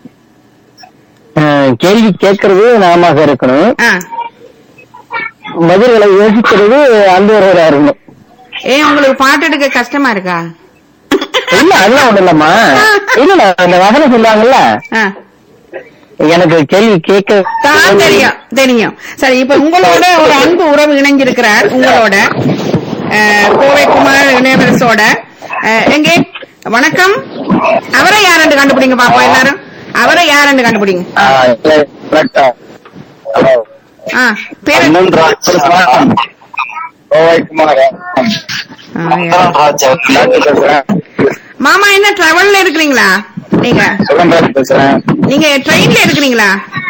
அஹ், கேள்வி கேட்கறது நாம இருக்கணும் ஆ பதில்களை யோசிக்கிறது அந்த ஒருவரா இருக்கணும் ஏன் உங்களுக்கு பாட்டு எடுக்க கஷ்டமா இருக்கா இல்ல அதெல்லாம் ஒண்ணு இல்லம்மா இல்ல இல்ல அந்த வசனம் சொல்லுவாங்கல்ல ஆ எனக்கு கேள்வி கேட்க தான் தெரியும் தெரியும் சரி இப்ப உங்களோட ஒரு அன்பு உறவு இணைஞ்சிருக்கிறார் உங்களோட அஹ், கோவை குமார் இளையரசோட அஹ், எங்கே வணக்கம் அவரை யாருன்னு கண்டுபிடிங்க பாப்போம் எல்லாரும் அவரை யாருன்னு கண்டுபிடிங்க ஆஹ், இல்ல, வணக்கம். ஹலோ. ஆ பேரு அண்ணன் ராஜ் கோவைக்குமார். ஆ, யா. ராஜ் பேசுறேன். மாமா என்ன டிராவல்ல இருக்கிறீங்களா நீங்க சுகந்தர் பேசுறேன். நீங்க ட்ரெயின்ல இருக்கிறீங்களா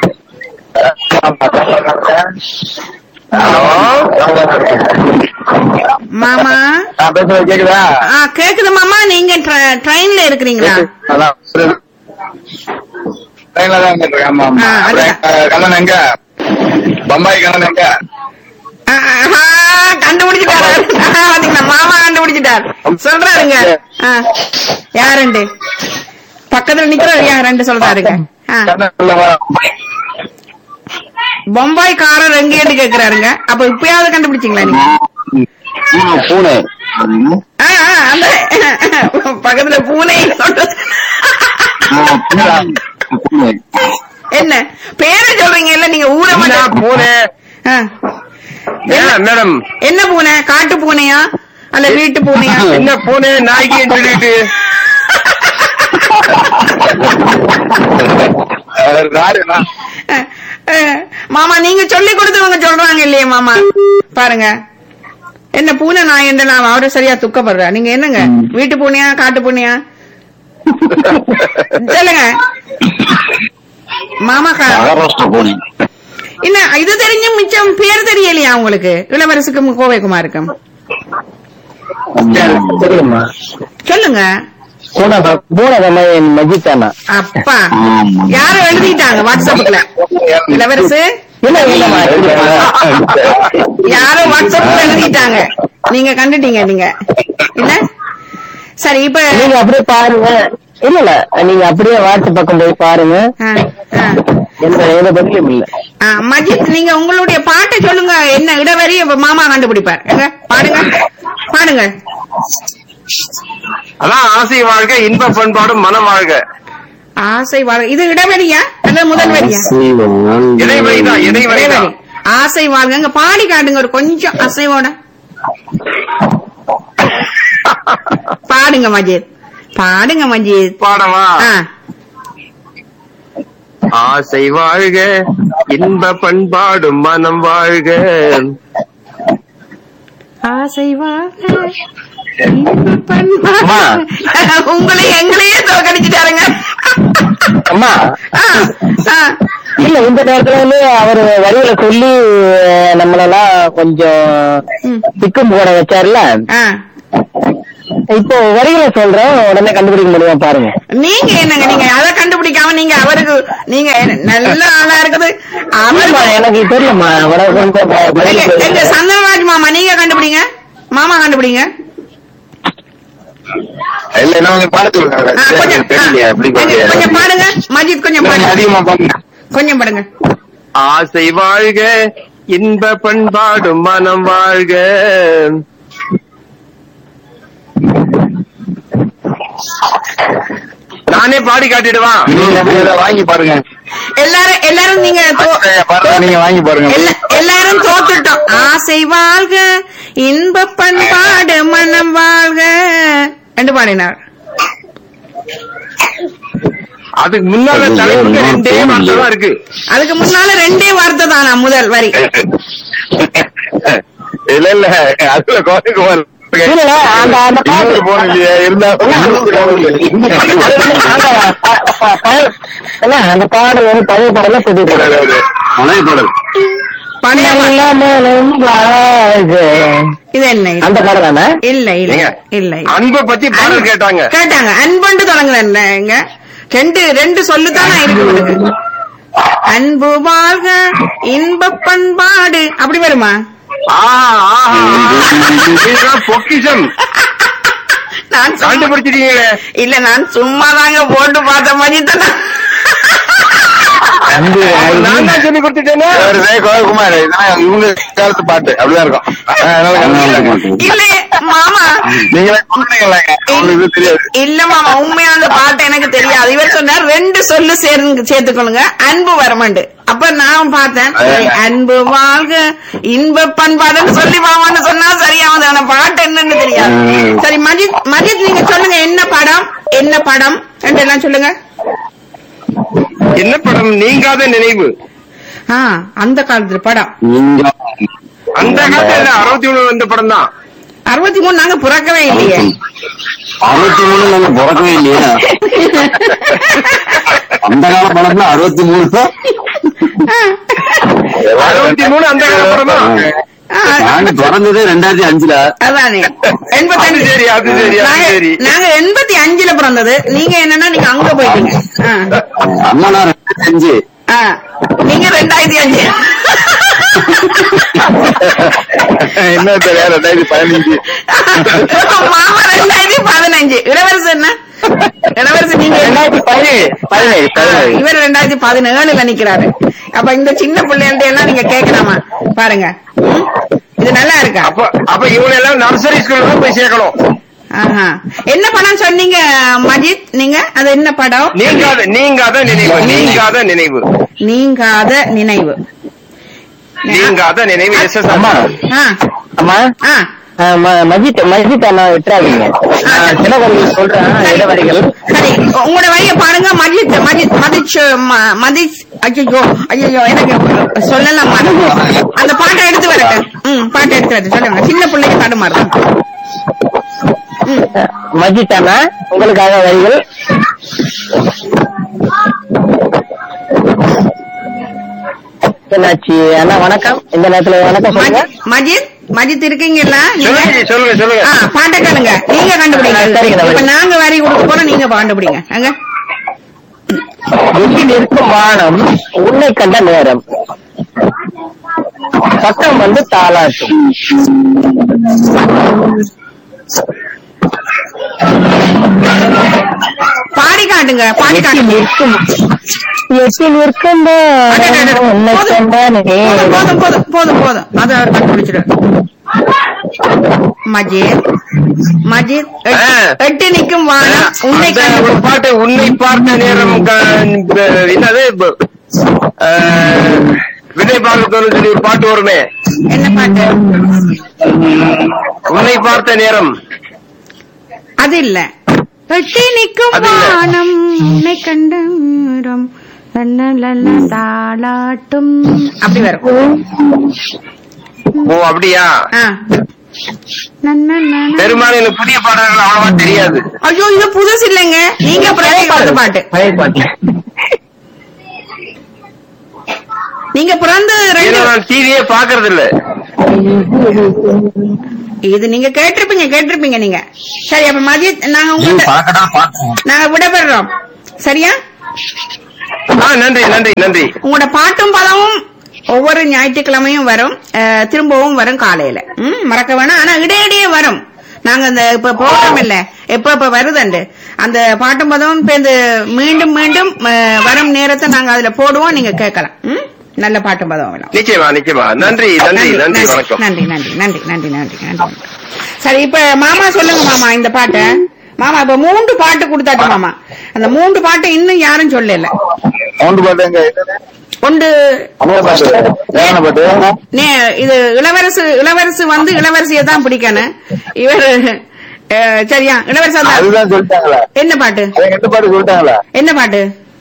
ஹலோ மாமா நான் பேசுறது கேக்குதா ஆ கேக்குது மாமா நீங்க ட்ரெயின்ல இருக்கிறீங்களா அதான் ட்ரெயின்ல தான் வந்துட்டு இருக்கேன். ஆமா, ஆமா. ஆ, அதுதான். அப்புறம், அஹ், கண்ணன் எங்க பம்பாய் கண்ணன் எங்க ஆ, ஆ, கண்டுபிடிச்சிட்டாரு ஆ, பாத்தீங்களா மாமா கண்டுபிடிச்சிட்டார் சொல்றாருங்க ஆ, யாருண்டு பக்கத்துல நிக்கிறவர் யாருன்னு சொல்றாருங்க ஆ, கண்ணன் இல்லவா? பொம்பாய் காரர் எங்கேன்னு கேக்குறாருங்க அப்ப இப்பயாவது கண்டுபிடிச்சீங்களா நீங்க பூனே ஆ, ஆ, அந்த பக்கத்துல பூனை சொல்றது பூனே என்ன பேரை சொல்றீங்க இல்ல நீங்க ஊரை என்ன மட்டும் பூனை ஆ. என்ன மேடம் என்ன பூனை காட்டு பூனையா அல்ல வீட்டு பூனையா என்ன பூனை நாய்க்கு சொல்லிட்டு அஹ், ராடுனா? அஹ், அஹ், மாமா நீங்க சொல்லி கொடுத்தவங்க சொல்றாங்க இல்லையே மாமா பாருங்க என்ன பூனை நாய் என்று நான் அவரு சரியா துக்கப்படுறா நீங்க என்னங்க வீட்டு பூனையா காட்டு பூனையா சொல்லுங்க மாமா கா- மகாராஷ்டிரா பூனே என்ன இது தெரிஞ்ச மிச்சம் பேர் தெரியலையா உங்களுக்கு இளவரசுக்கும் கோவைக்குமாருக்கும் தெரியுமா சொல்லுங்க பூனக பூனகமை மஜித்தானா அப்பா யாரும் எழுதிட்டாங்க வாட்ஸ்அப்ல இளவரசு இல்ல இல்லம்மா இல்லம்மா. யாரோ வாட்ஸ்அப்ல எழுதிட்டாங்க நீங்க கண்டுட்டீங்க நீங்க இல்ல சரி இப்ப நீங்க அப்படியே பாருங்க இல்ல இல்ல நீங்க அப்படியே வாட்ஸ்அப் பக்கம் போய் பாருங்க ஆ, ஆ. எந்த எந்த பதிலும் இல்ல ஆ, மஜித் நீங்க உங்களுடைய பாட்டை சொல்லுங்க என்ன இடவரி இப்ப மாமா கண்டுபிடிப்பார் எங்க பாடுங்க பாடுங்க அதான் ஆசை வாழ்க இன்ப பண்பாடும் மனம் வாழ்க ஆசை வாழ்க இது இடவரியா அல்ல முதல் வரியா இடைவெளிதான் இடைவெளிதான் இடைவெளி ஆசை வாழ்க இங்க பாடி காட்டுங்க ஒரு கொஞ்சம் அசைவோட பாடுங்க மஜித் பாடுங்க மஜித் பாடவா ஆ ஆசை வாழ்க இன்ப பண்பாடும் மனம் வாழ்க ஆசை வாழ்க இன்ப பண்பாடு. உங்களை எங்களையே தோக்கடிச்சிட்டாருங்க அம்மா ஆ, ஆ. இல்ல இந்த நேரத்துல வந்து அவர் வரிகளை சொல்லி அஹ், நம்மளெல்லாம் கொஞ்சம் ம். திக்கும் போட வச்சாருல ஆ. இப்போ வரிகளை சொல்றேன் உடனே கண்டுபிடிக்க முடியுமா பாருங்க நீங்க என்னங்க நீங்க அதை கண்டுபிடிக்காம நீங்க அவருக்கு நீங்க நல்ல ஆளா இருக்குது ஆமாம்மா, அவருக்கு எனக்கு தெரியலம்மா உனக்கு வந்து பதில் எங்க- எங்க சொல்லு. சந்தனராஜ் மாமா நீங்க கண்டுபிடிங்க மாமா கண்டுபிடிங்க இல்ல என்ன கொஞ்சம் பாட சொல்லுங்க ஆ, கொஞ்சம் தெரியலையா எப்படி ஆ, கொஞ்சம் கொஞ்சம் பாடுங்க மஜித் கொஞ்சம் பாடுங்க அதிகமா பாருங்க கொஞ்சம் பாடுங்க ஆசை வாழ்க இன்ப பண்பாடும் மனம் வாழ்க நானே பாடி காட்டிடுவா நீங்க அப்படியே இதை வாங்கி பாருங்க எல்லாரும் எல்லாரும் நீங்க தோ- பாருங்க நீங்க வாங்கி பாருங்க எல்லா- எல்லாரும் தோத்துட்டோம் ஆசை வாழ்க இன்ப பண்பாடு மனம் வாழ்க என்று பாடினார் அதுக்கு முன்னால தலைப்புக்கு ரெண்டே வார்த்தை தான் இருக்கு அதுக்கு முன்னால ரெண்டே வார்த்தை தானா முதல் வரி இல்ல இல்ல அதுல கோவிக்குமார் இல்ல, அந்த அந்த பாட்டு போன இல்லையா இருந்தா அந்த ப- ப- ப- இல்ல, அந்த பாடல் வந்து பழைய பாடல புதிய பாடல் பழைய பாடல் பழைய வா- மலரும் வாழ்க. இது என்ன இது? அந்த பாடல் தானே இல்ல இல்ல ஏங்க, இல்ல அன்பை பத்தி பாடல் கேட்டாங்க கேட்டாங்க அன்புண்டு தொடங்குங்க ரெண்டு ரெண்டு சொல்லுதானா இருக்கு உங்களுக்கு அன்பு வாழ்க இன்ப பண்பாடு அப்படி வருமா ஆ, ஆஹா, இதுதான் பொக்கிஷம் நான் சும்மா- கண்டுபிடிச்சிட்டீங்களே இல்ல நான் சும்மா தாங்க போட்டு பார்த்த மாதிரி தானே நான் தான் சொல்லி கொடுத்துட்டேனே கோவிக்குமார் இதெல்லாம் இவங்க காலத்து பாட்டு அப்படிதான் இருக்கும் அதனால கண்டுபிடிச்சாங்க. இல்ல மாமா நீங்களே கூப்பிட்டீங்களாங்க உங்களுக்கு இது தெரியாது இல்ல மாமா உண்மையான அந்த பாட்டு எனக்கு தெரியாது இவர் சொன்னார் ரெண்டு சொல்லு சேர்ந்து சேர்த்துக்கொள்ளுங்க அன்பு வரமாண்டு அப்ப நான் பார்த்தேன் சரி, அன்பு வாழ்க இன்ப பண்பாடுன்னு சொல்லி மாமான்னு சொன்னா சரியாவது ஆனா பாட்டு என்னன்னு தெரியாது சரி மஜித் மஜித் நீங்க சொல்லுங்க என்ன படம் என்ன படம் ரெண்டு எல்லாம் சொல்லுங்க என்ன படம் நீங்காத நினைவு ஆ அந்த காலத்து படம் நீங்க அந்த காலத்துல அறுபத்தி ஒண்ணு வந்த படம் தான் அறுபத்தி மூணு நாங்க பிறக்கவே இல்லையே அறுபத்தி மூணு நாங்க பிறக்கவே இல்லையா அந்த கால படம்னா அறுபத்தி மூணு அறுபத்தி மூணு அந்த கால படம் தான் ஆ, நாங்க பிறந்ததே ரெண்டாயிரத்தி அஞ்சுல அதானே எண்பத்தஞ்சு அது சரி, அது சரி, அது நாங்க- சரி. நாங்க எண்பத்தி அஞ்சுல பிறந்தது நீங்க என்னன்னா நீங்க அங்க போயிட்டீங்க ஆ. அம்மா நான் ரெண்டாயிரத்தி அஞ்சு ஆ. நீங்க ரெண்டாயிரத்தி அஞ்சு என்ன தெரியாது ரெண்டாயிரத்தி பதினஞ்சு மாமா ரெண்டாயிரத்தி பதினஞ்சு இளவரசு என்ன இளவரசு நீங்க ரெண்டாயிரத்தி பதினேழு பதினேழு ஆ, பதினேழு இவர் ரெண்டாயிரத்தி பதினேழுல நிக்கிறாரு அப்ப இந்த சின்ன பிள்ளைகள்ட்ட எல்லாம் நீங்க கேட்கலாமா பாருங்க ம்? இது நல்லா இருக்கா அப்ப அப்ப இவங்க எல்லாம் நர்சரி ஸ்கூல்ல தான் போய் சேர்க்கணும் ஆஹா. என்ன படம் சொன்னீங்க மஜித் நீங்க அது என்ன படம் நீங்காத நீங்காத நினைவு நீங்காத நினைவு நீங்காத நினைவு நீங்காத நினைவு எஸ் எஸ் அம்மா ஆ, அம்மா ஆ. ஆ, ம- மஜித் மஜித் அண்ணா விட்டுறாதீங்க நான் சில வரிகள் சொல்றேன் இடவரிகள் சரி உங்களோட வழிய பாருங்க மஜித் மஜித் மதிச் ம- மதிச் ஐயோ ஐயோ எனக்கு சொல்லலாம் மறந்து. அந்த பாட்டை எடுத்து வரட்டு ம் பாட்டை எடுத்து வரட்டு சொல்லுங்க சின்ன பிள்ளைங்க தடுமாறும் ம் மஜித் அண்ணா உங்களுக்காக வரிகள் என்னாச்சு அண்ணா வணக்கம் இந்த நேரத்துல வணக்கம் சொல்லுங்க மஜித் மஜித் மஜித் இருக்கீங்களா சொல்லுங்க நீங்க சொல்லுங்க சொல்லுங்க ஆ பாட்டை கேளுங்க நீங்க கண்டுபிடிங்க சரிங்க, இப்ப நாங்க வரி கொடுக்க போறோம் நீங்க கண்டுபிடிங்க அங்க எட்டி நிற்கும் வானம் உன்னை கண்ட நேரம் பக்கம் வந்து தாளாட்டும் பாடி காட்டுங்க பாடி எட்டி காட்டுங்க நிற்கும் எட்டி நிற்கும் வானம் உன்னை கண்ட போதும் நேரம் போதும் போதும் போதும் போதும் அதை அவர் கண்டுபிடிச்சிடுவார் மஜித் மஜித் எட்டு- ஆ. எட்டு நிக்கும் வானம் உன்னை அந்த கண்டு ஒரு பாட்டு உன்னை பார்த்த நேரம் க- என்னது ப- ஆ, விஜய் பாகத்தோடு சொல்லி ஒரு பாட்டு வருமே என்ன பாட்டு உன்னை பார்த்த நேரம் அது இல்ல எட்டி நிக்கும் அது இல்ல. வானம் உன்னை கண்டு நேரம் லல்லலல்ல தாளாட்டும் அப்படி வரும் ஓ அப்படியா ஆ. நன்னநன்ன. பெரும்பாலும் எனக்கு புதிய பாடல்கள் அவ்வளவா தெரியாது ஐயோ இது புதுசு இல்லைங்க நீங்க பழைய காலத்து பாட்டு பழைய பாட்டு நீங்க பிறந்து ரெண்டு ஏன்னா நான் டிவியே பாக்குறது இல்ல இது நீங்க கேட்டிருப்பீங்க கேட்டிருப்பீங்க நீங்க சரி அப்ப மதிய நாங்க உங்கள்ட்ட பாக்கதான் பாக்கணும் நாங்க விடப்படுறோம் சரியா ஆ நன்றி நன்றி நன்றி உங்களோட பாட்டும் பதமும் ஒவ்வொரு ஞாயிற்றுக்கிழமையும் வரும் அஹ், திரும்பவும் வரும் காலையில ம் மறக்க வேணாம் ஆனா இடையிடையே வரும் நாங்க இந்த இப்ப போறோம் இல்ல எப்ப இப்ப வருதுண்டு அந்த பாட்டும் பதமும் இப்ப இந்த மீண்டும் மீண்டும் அஹ், வரும் நேரத்தை நாங்க அதுல போடுவோம் நீங்க கேட்கலாம் ம் நல்ல பாட்டும் பதம் எல்லாம் நிச்சயமா நிச்சயமா நன்றி நன்றி நன்றி வணக்கம் நன்றி நன்றி நன்றி நன்றி நன்றி நன்றி சரி இப்ப மாமா சொல்லுங்க மாமா இந்த பாட்டை மாமா இப்ப மூன்று பாட்டு கொடுத்தாச்சு மாமா அந்த மூன்று பாட்டு இன்னும் யாரும் சொல்லல சவுண்ட் பாட்டு எங்க ஒன்று அம்மா பாட்டு ஏன பாட்டு நே இது இளவரசு இளவரசு வந்து இளவரசியை தான் பிடிக்கணும் இவர் அஹ், சரியா இளவரசா தான் அதுதான் சொல்லிட்டாங்களா என்ன பாட்டு அது எந்த பாட்டு சொல்லிட்டாங்களா என்ன பாட்டு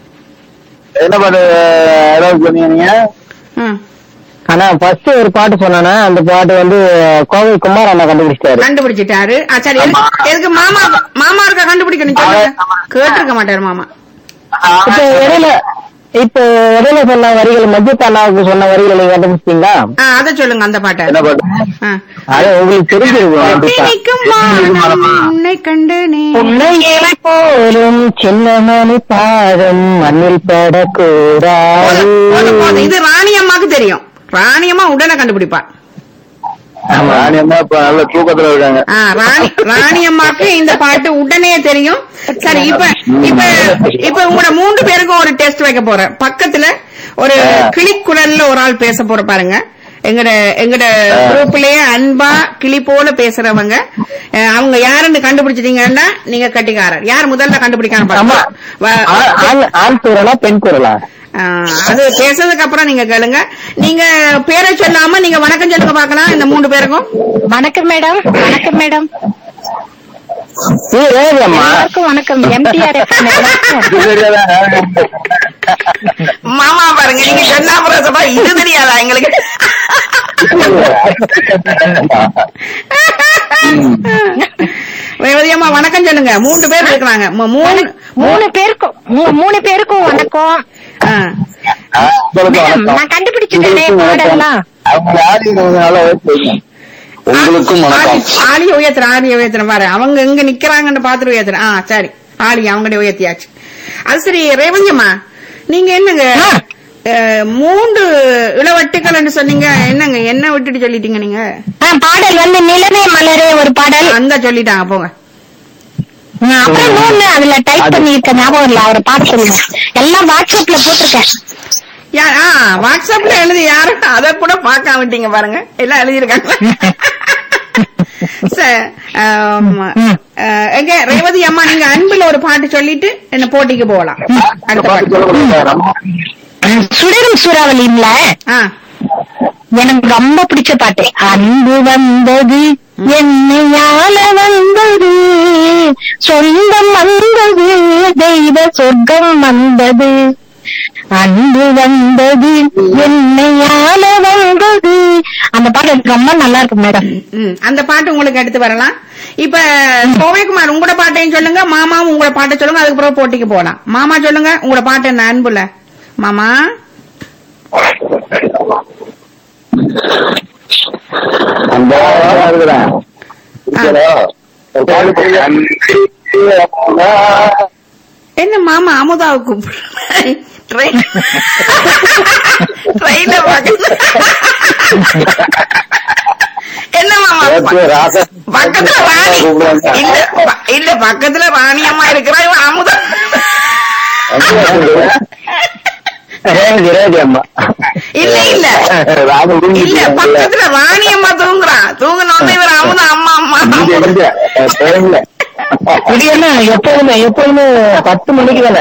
என்ன பாட்டு ஏதாவது சொன்னீங்க நீங்க ம். ஆனா ஃபர்ஸ்ட் ஒரு பாட்டு சொன்னானா அந்த பாட்டு வந்து கோவை குமார் அண்ணா கண்டுபிடிச்சிட்டாரு கண்டுபிடிச்சிட்டாரு ஆ, சரி எதுக்கு- எதுக்கு மாமா மாமா இருக்கா கண்டுபிடிக்கணும் சொல்லுங்க கேட்டிருக்க மாட்டாரு மாமா இப்ப இடையில இப்ப இடையில சொன்ன வரிகள் மஜித் அண்ணாவுக்கு சொன்ன வரிகளை நீங்க கண்டுபிடிச்சிட்டீங்களா ஆ, அத சொல்லுங்க அந்த பாட்டை என்ன பாட்டு ஆ. அது உங்களுக்கு தெரிஞ்சிருக்கும் கண்டிப்பா நிற்கும் வானம் உன்னை கண்டனே உன்னையை போலும் சின்னமணி பாதம் மண்ணில் படக்கூடாது போதும், போதும், போதும். இது ராணி அம்மாக்கு தெரியும் ராணி அம்மா உடனே கண்டுபிடிப்பா ராணி அம்மா இப்ப நல்ல தூக்கத்துல இருக்காங்க ஆ, ராணி ராணி அம்மாக்கு இந்த பாட்டு உடனே தெரியும் சரி இப்ப இப்ப இப்ப உங்களோட மூன்று பேருக்கும் ஒரு டெஸ்ட் வைக்க போறேன் பக்கத்துல ஒரு கிளிக்குரல்ல ஒரு ஆள் பேச போற பாருங்க எங்கட எங்கட குரூப்லயே அன்பா கிளி போல பேசுறவங்க அஹ், அவங்க யாருன்னு கண்டுபிடிச்சிட்டீங்கன்னா நீங்க கட்டிக்காரர் யார் முதல்ல கண்டுபிடிக்காம ஆமா பாருங்க. வ- ஆ- ஆண் ஆண் குரலா பெண் குரலா ஆ, அது பேசுறதுக்கு அப்புறம் நீங்க கேளுங்க நீங்க பேரை சொல்லாம நீங்க வணக்கம் சொல்லுங்க பாக்கலாம் இந்த மூணு பேருக்கும் வணக்கம் மேடம் வணக்கம் மேடம் நீ ரேவதி அம்மா எல்லாருக்கும் வணக்கம் எம்டிஆர் மாமா பாருங்க நீங்க சொன்னா அப்புறம் சொல்றா, இது தெரியாதா எங்களுக்கு ரேவதி அம்மா வணக்கம் சொல்லுங்க மூன்று பேர் இருக்கிறாங்க மு- மூணு மூணு பேருக்கும் மூ- மூணு பேருக்கும் வணக்கம் ஆ. மேடம் நான் கண்டுபிடிச்சிட்டேனே பாடலாம் அவங்க ஆடி நல்லா ஓகே உங்களுக்கும் வணக்கம் ஆளி- ஆளி உயர்த்துறேன் ஆளி உயர்த்துறேன் பாரு அவங்க எங்க நிக்கிறாங்கன்னு பாத்துட்டு உயர்த்துறேன் ஆ சரி ஆளி அவங்கடைய உயர்த்தியாச்சு அது சரி ரேவதி அம்மா நீங்க என்னங்க அஹ், மூன்று இளவட்டுகள் சொன்னீங்க என்னங்க என்ன விட்டுட்டு சொல்லிட்டீங்க நீங்க ஆ, பாடல் வந்து நிலவே மலரே ஒரு பாடல் அந்த சொல்லிட்டாங்க போங்க ஆ, அப்புறம் இன்னொன்னு அதுல டைப் பண்ணிருக்க ஞாபகம் இல்ல அவரை பார்த்து சொல்லுங்க எல்லாம் வாட்ஸ்அப்ல போட்டிருக்கேன் யா ஆ வாட்ஸ்அப்ல எழுதி யாரும் அத கூட பார்க்க விட்டீங்க பாருங்க எல்லாம் எழுதியிருக்காங்க சரி, ஆமா. அஹ், எங்க ரேவதி அம்மா நீங்க அன்புல ஒரு பாட்டு சொல்லிட்டு என்ன போட்டிக்கு போகலாம் அடுத்த பாட்டு சுடரும் சூறாவளியில ஆ எனக்கு ரொம்ப பிடிச்ச பாட்டு அன்பு வந்தது என்னையால வந்தது சொந்தம் வந்தது தெய்வ சொர்க்கம் வந்தது அன்பு வந்தது என்னையால வந்தது அந்த பாட்டு எனக்கு ரொம்ப நல்லா இருக்கும் மேடம் ம், அந்த பாட்டு உங்களுக்கு எடுத்து வரலாம் இப்ப கோவைக்குமார் உங்களோட பாட்டையும் சொல்லுங்க மாமாவும் உங்களோட பாட்டை சொல்லுங்க அதுக்கு பிறகு போட்டிக்கு போகலாம் மாமா சொல்லுங்க உங்களோட பாட்டு என்ன அன்புல மாமா அந்த இருக்கிறேன் ஒரு பாட்டு போடுங்க. என்ன மாமா அமுதாவை கூப்பிடுறேன் ட்ரெயின் ட்ரெயின்ல பாக்க என்ன மாமா ஓகே, ராசா பக்கத்துல ராணி இல்ல ப- இல்ல பக்கத்துல ராணி அம்மா இருக்கிறா இவன் அமுதா ரேவதி ரேவதி அம்மா இல்ல இல்ல ராம இல்ல பக்கத்துல ராணி அம்மா தூங்குறா தூங்குனோட இவர் அமுதா அம்மா அம்மா டைம்ல இது என்ன எப்போதுமே எப்போதுமே பத்து மணிக்கு தானே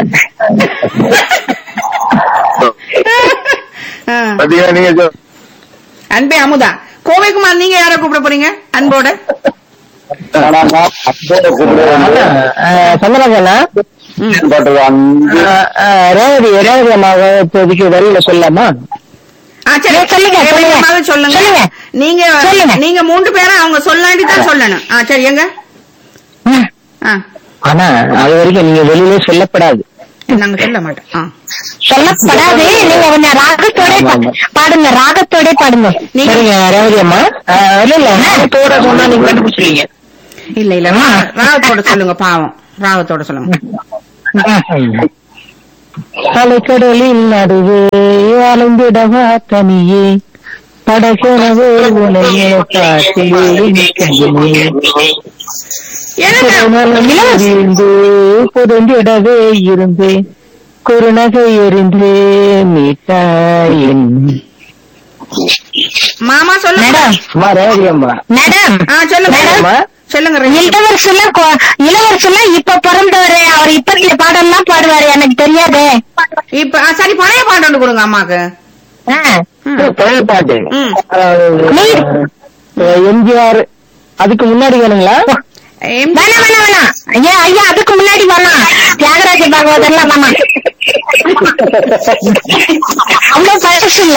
ஆ. பாத்தீங்கன்னா நீங்க சொ- அன்பே அமுதா கோவைக்குமார் நீங்க யார கூப்பிட போறீங்க அன்போட ஆனா, நான் அப்போதை கூப்பிடுவேன். சந்திரராஜனா பாட்டு அன்பு ரேவதி ரேவதி அம்மாவை இப்போதைக்கு வரியில சொல்லலாமா ஆ, சரி ஏ, சொல்லுங்க, ரேவதி சொல்லுங்க. அம்மாவை சொல்லுங்க சொல்லுங்க. நீங்க சொல்லுங்க. நீங்க மூன்று பேரும் அவங்க சொல்லாண்டி தான் சொல்லணும் ஆ சரி எங்க ஆ ஆனா அது வரைக்கும் நீங்க வெளியிலே சொல்லப்படாது நாங்க சொல்ல மாட்டோம் ஆ சொல்லப்படாது நீங்க கொஞ்சம் ராகத்தோட பா- பாடுங்க ராகத்தோட பாடுங்க நீங்க சரிங்க ரேவதி அம்மா ஆஹ் இல்ல இல்ல நேரத்தோட சொன்னா நீங்க கண்டுபிடிச்சிருவீங்க இல்ல இல்ல ரா- ராகத்தோட சொல்லுங்க பாவம் ராகத்தோட சொல்லுங்க அலைக்கடலில் நடுவே அலைந்திடவா தனியே படகனவே உனையே காட்டிலே நிற்கின்றனே எனக்கு இருந்து புரிந்திடவே இருந்தேன் குறுநகை எறிந்து மீட்டாயின் மாமா சொல்லுங்க மேடம் அம்மா ரேவதி அம்மா மேடம் ஆ சொல்லுங்க அம்மா சொல்லுங்க ரவி. இளவரசெல்லாம் கொ- இளவரசெல்லாம் இப்ப பிறந்தவரு அவர் இப்பத்திய பாடல்லாம் பாடுவாரு எனக்கு தெரியாதே இப்ப ஆ, சரி பழைய பாட்டு ஒன்று கொடுங்க அம்மாக்கு ஆ. ம். பழைய பாட்டு ம். நீர். எம்ஜிஆர் அதுக்கு முன்னாடி வேணுங்களா எம்- வேணாம் வேணாம் வேணாம் ஐயா ஐயா அதுக்கு முன்னாடி வேணாம் தியாகராஜ பாகவதர்லாம் வேணாம் அவ்வளவு பழசு இல்ல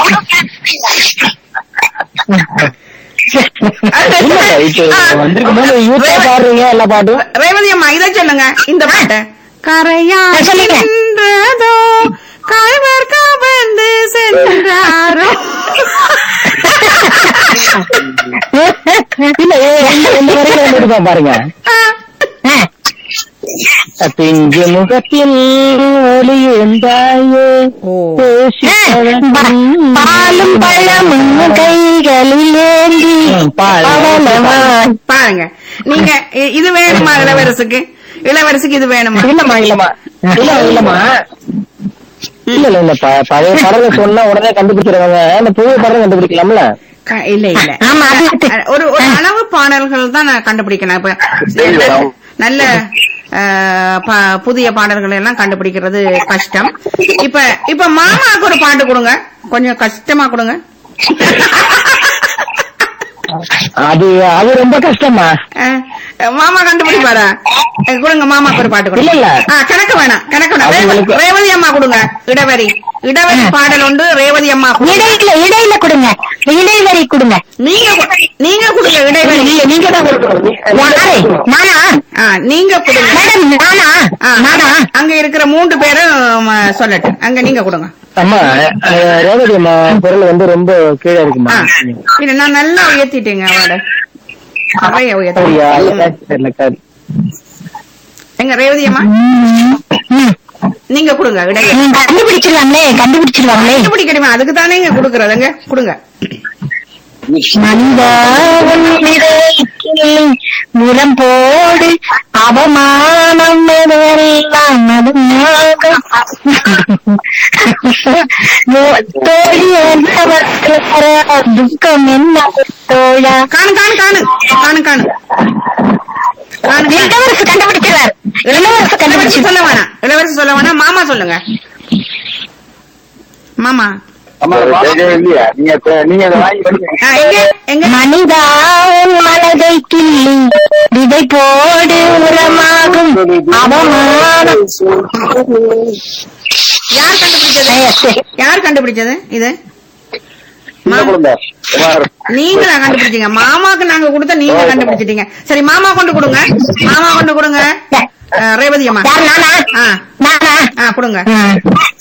இல்ல இப்ப வந்திருக்கும் போது யூத்தா பாடுறீங்க எல்லா பாட்டும் ரேவதி அம்மா இதை சொல்லுங்க இந்த பாட்டை கரையா சொல்லுங்க. சென்றதோ கழ்வர் கவர்ந்து சென்றாரோ இல்ல இந்த- இந்த வரைக்கும் ரெண்டு இருப்பான் பாருங்க பிஞ்சு முகத்தில் ஒளி இருந்தாயே ஓ. பேசி பழகும். பாலும் பழமும் கைகளில் ஏந்தி ம், பால். பவளவாய். பாருங்க நீங்க இ- இது வேணுமா இளவரசுக்கு இளவரசுக்கு இது வேணுமா இல்லம்மா இல்லம்மா இல்ல இல்லம்மா இல்ல இல்ல இல்ல ப- பழைய படங்களை சொன்னா உடனே கண்டுபிடிச்சிருவாங்க இந்த புதிய படம் கண்டுபிடிக்கலாம்ல க- இல்ல இல்ல ஆமா அது அஹ், ஒரு ஒரு அளவு பாடல்கள் தான் நான் கண்டுபிடிக்கணும் இப்ப நல்ல- நல்ல அஹ், ப- புதிய பாடல்கள் எல்லாம் கண்டுபிடிக்கிறது கஷ்டம் இப்ப இப்ப மாமாவுக்கு ஒரு பாட்டு கொடுங்க கொஞ்சம் கஷ்டமா கொடுங்க அது அது ரொம்ப கஷ்டமா அஹ், மாமா கண்டுபிடிப்பாரா அஹ், கொடுங்க மாமாக்கு ஒரு பாட்டு கொடுங்க இல்ல, இல்ல. ஆ, கணக்கு வேணாம் கணக்கு வேணாம் அது ரேவ- உங்களுக்கு- ரேவதி அம்மா கொடுங்க இடவரி இடவரி பாடல் உண்டு ரேவதி அம்மா கொடுங்க. இடையில இடையில கொடுங்க இடைவெளி கொடுங்க நீங்க கு- நீங்க கொடுங்க இடைவெளி நீங்க தான் யாரு நானா ஆ, நீங்க கொடுங்க மேடம் நானா ஆ, நானா அங்க இருக்கிற மூன்று பேரும் ம, சொல்லட்டும் அங்க நீங்க கொடுங்க அம்மா அஹ், ரேவதி அம்மா குரல் வந்து ரொம்ப கீழே இருக்குமா ஆ. இல்ல நான் நல்லா உயர்த்திட்டேங்க அவரோட நிறைய சரியா உயர்த்தி தெரியல காது எங்க ரேவதி அம்மா ம். நீங்க கொடுங்க இடையே ம், கண்டுபிடிச்சிருவாங்களே கண்டுபிடிச்சிருவாங்களே கண்டுபிடிக்கணுமே அதுக்கு தானே இங்க கொடுக்கறதுங்க கொடுங்க மனிதா உன்னிடைக்கு முரம் போடு அவமானம் எதுவெல்லாம் அதுமாக தோழி என்றவர்கள் துக்கம் என்ன தோழா காணு காணு காணு காணு காணு காணு காணு. இளவரசு கண்டுபிடிச்சிருவார் இளவரசு இளவரசி கண்டுபிடிச்சு சொல்ல வேணாம் இளவரசி சொல்ல வேணாம் மாமா சொல்லுங்க மாமா இல்லையா நீங்க நீங்க அதை வாங்கி படிங்க ஆ, எங்க எங்க மனிதா உன் மனதை கிள்ளி விதை போடு உரமாகும் அவமானம் யார் கண்டுபிடிச்சது யார் கண்டுபிடிச்சது இது சின்ன குழந்தை குமார். நீங்களா கண்டுபிடிச்சீங்க மாமாக்கு நாங்க கொடுத்த நீங்க கண்டுபிடிச்சிட்டீங்க சரி மாமா கொண்டு கொடுங்க மாமா கொண்டு கொடுங்க அஹ், ரேவதி அம்மா யார் நானா ஆ நானா ஆ கொடுங்க ம்.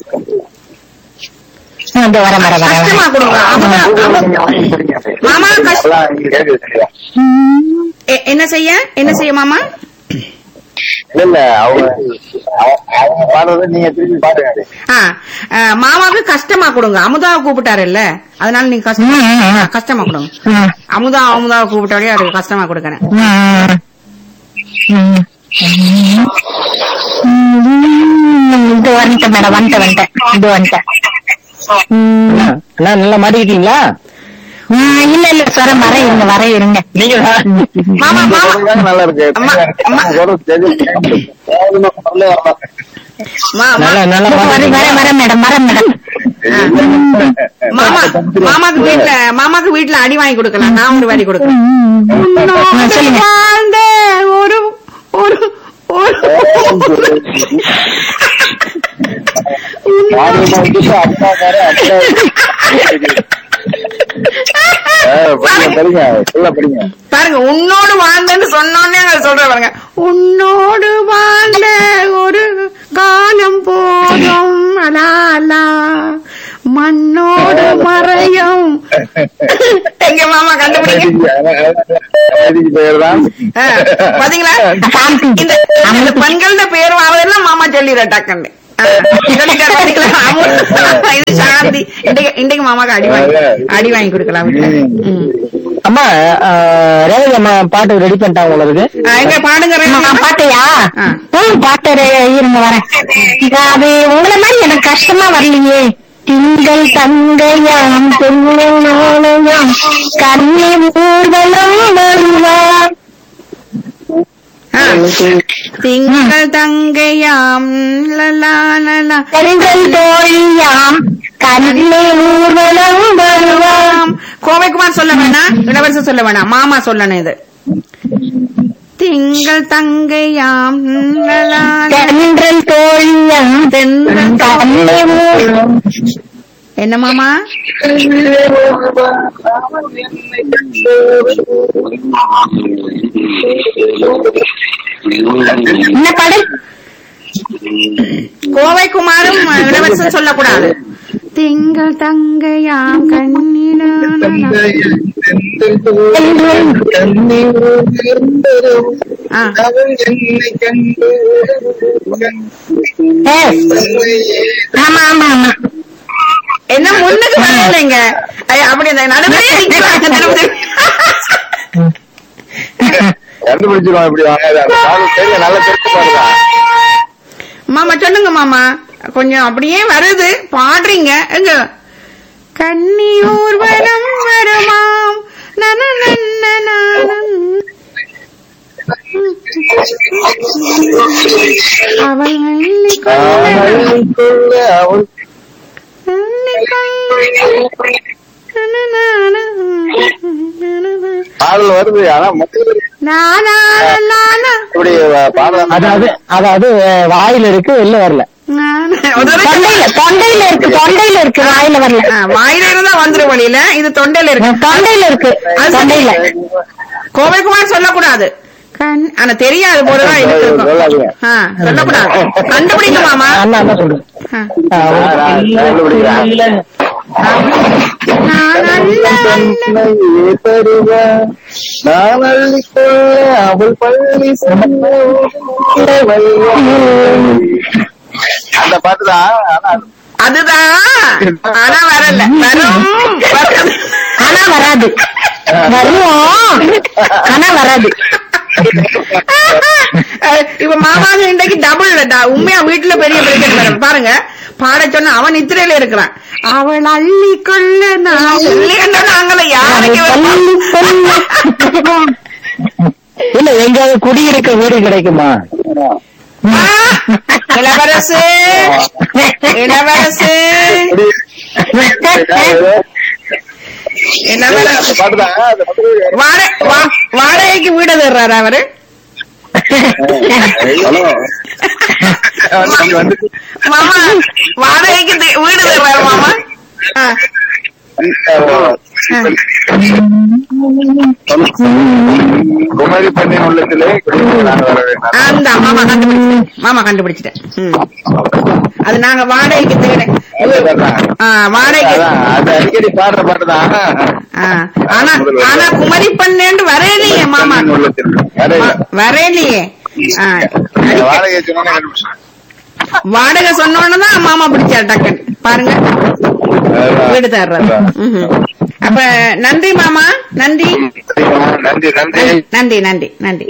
இந்த வர வர வர கஷ்டமா கொடுங்க அவங்க- அவங்க- மாமா கஷ்ட அதெல்லாம் நீங்க கேட்குது சரியா எ- என்ன செய்ய என்ன செய்ய மாமா இல்ல இல்ல அவங்க அவ- அவங்க பாடுறத நீங்க திருப்பி பாடுங்க அது. ஆ அஹ், மாமாவுக்கு கஷ்டமா கொடுங்க அமுதாவை கூப்பிட்டாருல்ல அதனால நீங்க கஷ்டமா ஆ, கஷ்டமா கொடுங்க ம். அமுதா அமுதாவை கூப்பிட்டாலே அதுக்கு கஷ்டமா கொடுக்கறேன் ம். ம். ம். இது வந்துட்டேன் மேடம் வந்துட்டேன் வந்துட்டேன் இது வந்துட்டேன் ம். அண்ணா நல்லா மாட்டிக்கிட்டீங்களா ம், இல்ல இல்ல சொரம் வர இருங்க வர இருங்க நீங்க மாமா மாமா சொல்றதுதாங்க நல்லா இருக்கு அம்மா, அம்மா. சொல்றது தெரியுது. வேகமா சொல்ல வரலாம். மா- மா- நல்லா நல்லா வர வர மாட்டிக்கிட்டீங்களா? வர மேடம் வர மேடம் மாமா மாமாக்கு வீட்ல மாமாக்கு வீட்ல அடி வாங்கி கொடுக்கலாம் நான் ஒரு வாரி கொடுக்கறேன் ஆ, சொல்லுங்க வாழ்ந்த ஒரு ஒரு ஒரு மாரியம்மா விட்டுட்டு அப்பாக்கார அப்பா ஆ, படிங்க படிங்க சொல்ல படிங்க பாருங்க உன்னோடு வாழ்ந்தேன்னு சொன்னோன்னே அங்க சொல்ற பாருங்க உன்னோடு வாழ்ந்த ஒரு காலம் போதும் அலா அலா மண்ணோடு மறையும் எங்க மாமா கண்டுபிடிங்க அமைதிக்கு பெயர் தான் ஆ, பாத்தீங்களா இந்த இந்த பெண்களோட பேர் வாவதெல்லாம் மாமா சொல்லிடுற டக்குன்னு ஆ, சொல்லிட்டாரு பாத்தீங்களா? ஆமா. இது சாந்தி இன்றைக்கு இன்றைக்கு மாமாக்கு அடி வாங்கி அடி வாங்கி கொடுக்கலாம் வீட்டுல. ம். அம்மா அஹ், ரேவதி அம்மா பாட்டு ரெடி பண்ணிட்டாங்க உங்களுக்கு ஆ, எங்க பாடுங்க ரேவதி நான் அம்மா. பாட்டையா ஆ. ம் பாட்டு ரெ- இருங்க வரேன் அது உங்களை மாதிரி எனக்கு கஷ்டமா வரலையே திங்கள் தங்கையாம் பொன்னும் கண்ணி ஊர்வலம் வருவார் ஆ. திங்கள் தங்கையாம் லலா லலா பெண்கள் தோழியாம் கண்ணி ஊர்வலம் வருவாம் கோவைக்குமார் சொல்ல வேணாம் இளவரசர் சொல்ல வேணாம் மாமா சொல்லணும் இது திங்கள் தங்கையாம் நலால. தென்றல் தோழியா தென்றல் தோ- கண்ணை மூடும் என்ன மாமா என்ன பாடல் கோவை குமாரும் இளவரசன் சொல்லக்கூடாது திங்கள் தங்கையாம் கண்ணிலான ஆ. ஏ, ஆமா ஆமா ஆமா என்ன முன்னுக்கு வரலைங்க ஐயா, அப்படி அந்த நடுவே நிக்கிறாங்க திரும்ப திரும்ப. கண்டுபிடிச்சிருவோம் இப்படி வாங்க அது அந்த பாடல் தெரியும் நல்ல தெரிஞ்சு பாருங்க மாமா சொல்லுங்க மாமா கொஞ்சம் அப்படியே வருது பாடுறீங்க எங்க கன்னியூர் வனம் வருமாம் நன நன்ன நானம். அவள் அள்ளி கொள்ள அவள் அள்ளி கொள்ள நன நானம். பாடல் வருது ஆனா மொத்தம் நானா நானா இப்படி பாடல் அதாவது அதாவது அஹ், வாயில இருக்கு வெளில வரல நானா. ஒரு தடவை தொண்டையில தொண்டையில இருக்கு தொண்டையில இருக்கு வாயில வரல ஆ, வாயில இருந்தா வந்துரும் வழியில இது தொண்டையில இருக்கு தொண்டையில இருக்கு தொண்டையில கோவைக்குமார் சொல்லக்கூடாது கண் ஆனா தெரியாது போலதான் இருக்கு சொல்லாதீங்க. ஆ, சொல்லக்கூடாது கண்டுபிடிங்க மாமா அண்ணா என்ன சொல்றேன் ஆ. அஹ், நான் கண்டுபிடிக்கிறேன். நான் அல்ல அல்ல. நான் அள்ளிக்கொள்ள அவள் பள்ளி செல்ல அந்த பாட்டு தான் ஆனா அதுதான் ஆனா வரல வரும் வராது. ஆனா வராது வரும் ஆனா வராது அஹ், இப்ப மாமாங்க இன்றைக்கு டபுள் உண்மையா வீட்டுல பெரிய பிரச்சனை வரும் பாருங்க பாட சொன்ன அவன் நித்திரையில இருக்கிறான் அவள் அள்ளி கொள்ள நான் இல்லைன்னா நாங்கள யாருக்கு சொல்லி சொல்லி இல்ல எங்கேயாவது குடியிருக்க வீடு கிடைக்குமா ஆ, இளவரசு இளவரசு இளவரசு பாட்டு தான் அந்த பாட்டு வாடகை வா- வாடகைக்கு வீடு தர்றாரு அவரு ஹலோ வந்து மாமா வாடகைக்கு தி- வீடு தர்றாரு மாமா ஆ, குமரி பெண்ணின் உள்ளத்திலே குடியிருக்க நான் வர வேண்டும் அந்த மாமா கண்டுபிடிச்சிட்டேன் மாமா கண்டுபிடிச்சிட்டேன் ம். அது நாங்க வாடகைக்கு தேட ஆ, வாடகைக்கு அதான் அது அடிக்கடி பாடுற பாட்டு தான் ஆ, ஆனா ஆனா குமரி பண்ணேன்னு வரலையே மாமா பெண்ணின் உள்ளத்தில் வரையில. வ- வரலையே ஆ, நீங்க வாடகை சொன்னோன்னே கண்டுபிடிச்சேன். வாடகை சொன்னோன்னு தான் மாமா பிடிச்சார் டக்குன்னு பாருங்க வீடு தர்றது ம்ஹும். அப்ப நன்றி மாமா நன்றி சரிம்மா, நன்றி நன்றி நன்றி நன்றி நன்றி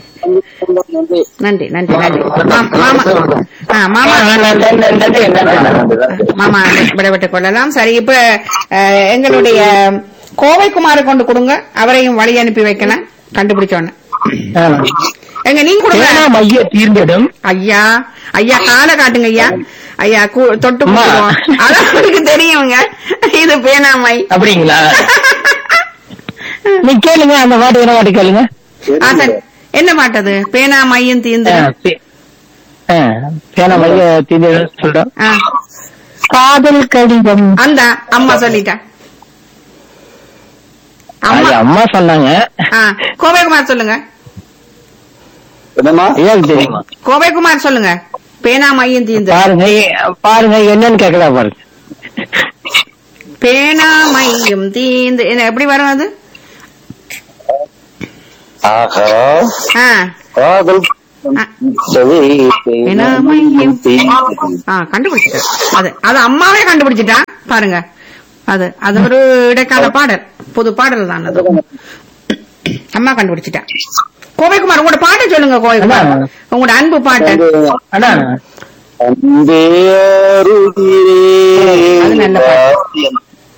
நன்றி நன்றி நன்றி மா- மாமா ஆ, மாமா மாமா விடைபெற்றுக் கொள்ளலாம் சரி இப்ப அஹ், எங்களுடைய கோவைக்குமாரை கொண்டு கொடுங்க அவரையும் வழி அனுப்பி வைக்கலாம் கண்டுபிடிச்சோன்னு எங்க நீங்க கொடுங்க பேனா மைய தீர்ந்திடும் ஐயா ஐயா காலை காட்டுங்க ஐயா ஐயா கு- தொட்டு அம்மா. கும்பிடுவோம். அதான் அவருக்கு தெரியுங்க இது பேனாமை அப்படிங்களா நீ கேளுங்க அந்த பாட்டு என்ன பாட்டு கேளுங்க ஆசன் என்ன மாட்டது பேனா மையம் தீந்து ஆ, பே- ஆ, பேனா மைய தீர்ந்திடும் சொல்றோம் ஆ, காதல் கடிதம் அந்த அம்மா சொல்லிட்டா அம்மா அது அம்மா சொன்னாங்க ஆ, கோவைக்குமார் சொல்லுங்க என்னம்மா ஐயாவுக்கு தெரியுமா கோவைக்குமார் சொல்லுங்க பேனா மையம் தீந்து பாருங்க ஏ- பாருங்க என்னன்னு கேக்குதா பாருங்க பேனா மையம் தீந்து என்ன எப்படி வரும் அது ஆஹா ஆ, காதல் ஆ, சரி பேனா மையம் ஆ கண்டுபிடிச்சிட்டேன் அது அது அம்மாவே கண்டுபிடிச்சிட்டா பாருங்க அது அது ஒரு இடைக்கால பாடல் புது பாடல் தான் அது அம்மா கண்டுபிடிச்சிட்டா கோவைக்குமார் உங்களோட பாட்டை சொல்லுங்க கோவைக்குமார் அண்ணா. உங்களோட அன்பு பாட்டு அண்ணா அன்பே அருகிறே அது நல்ல பாட்டு.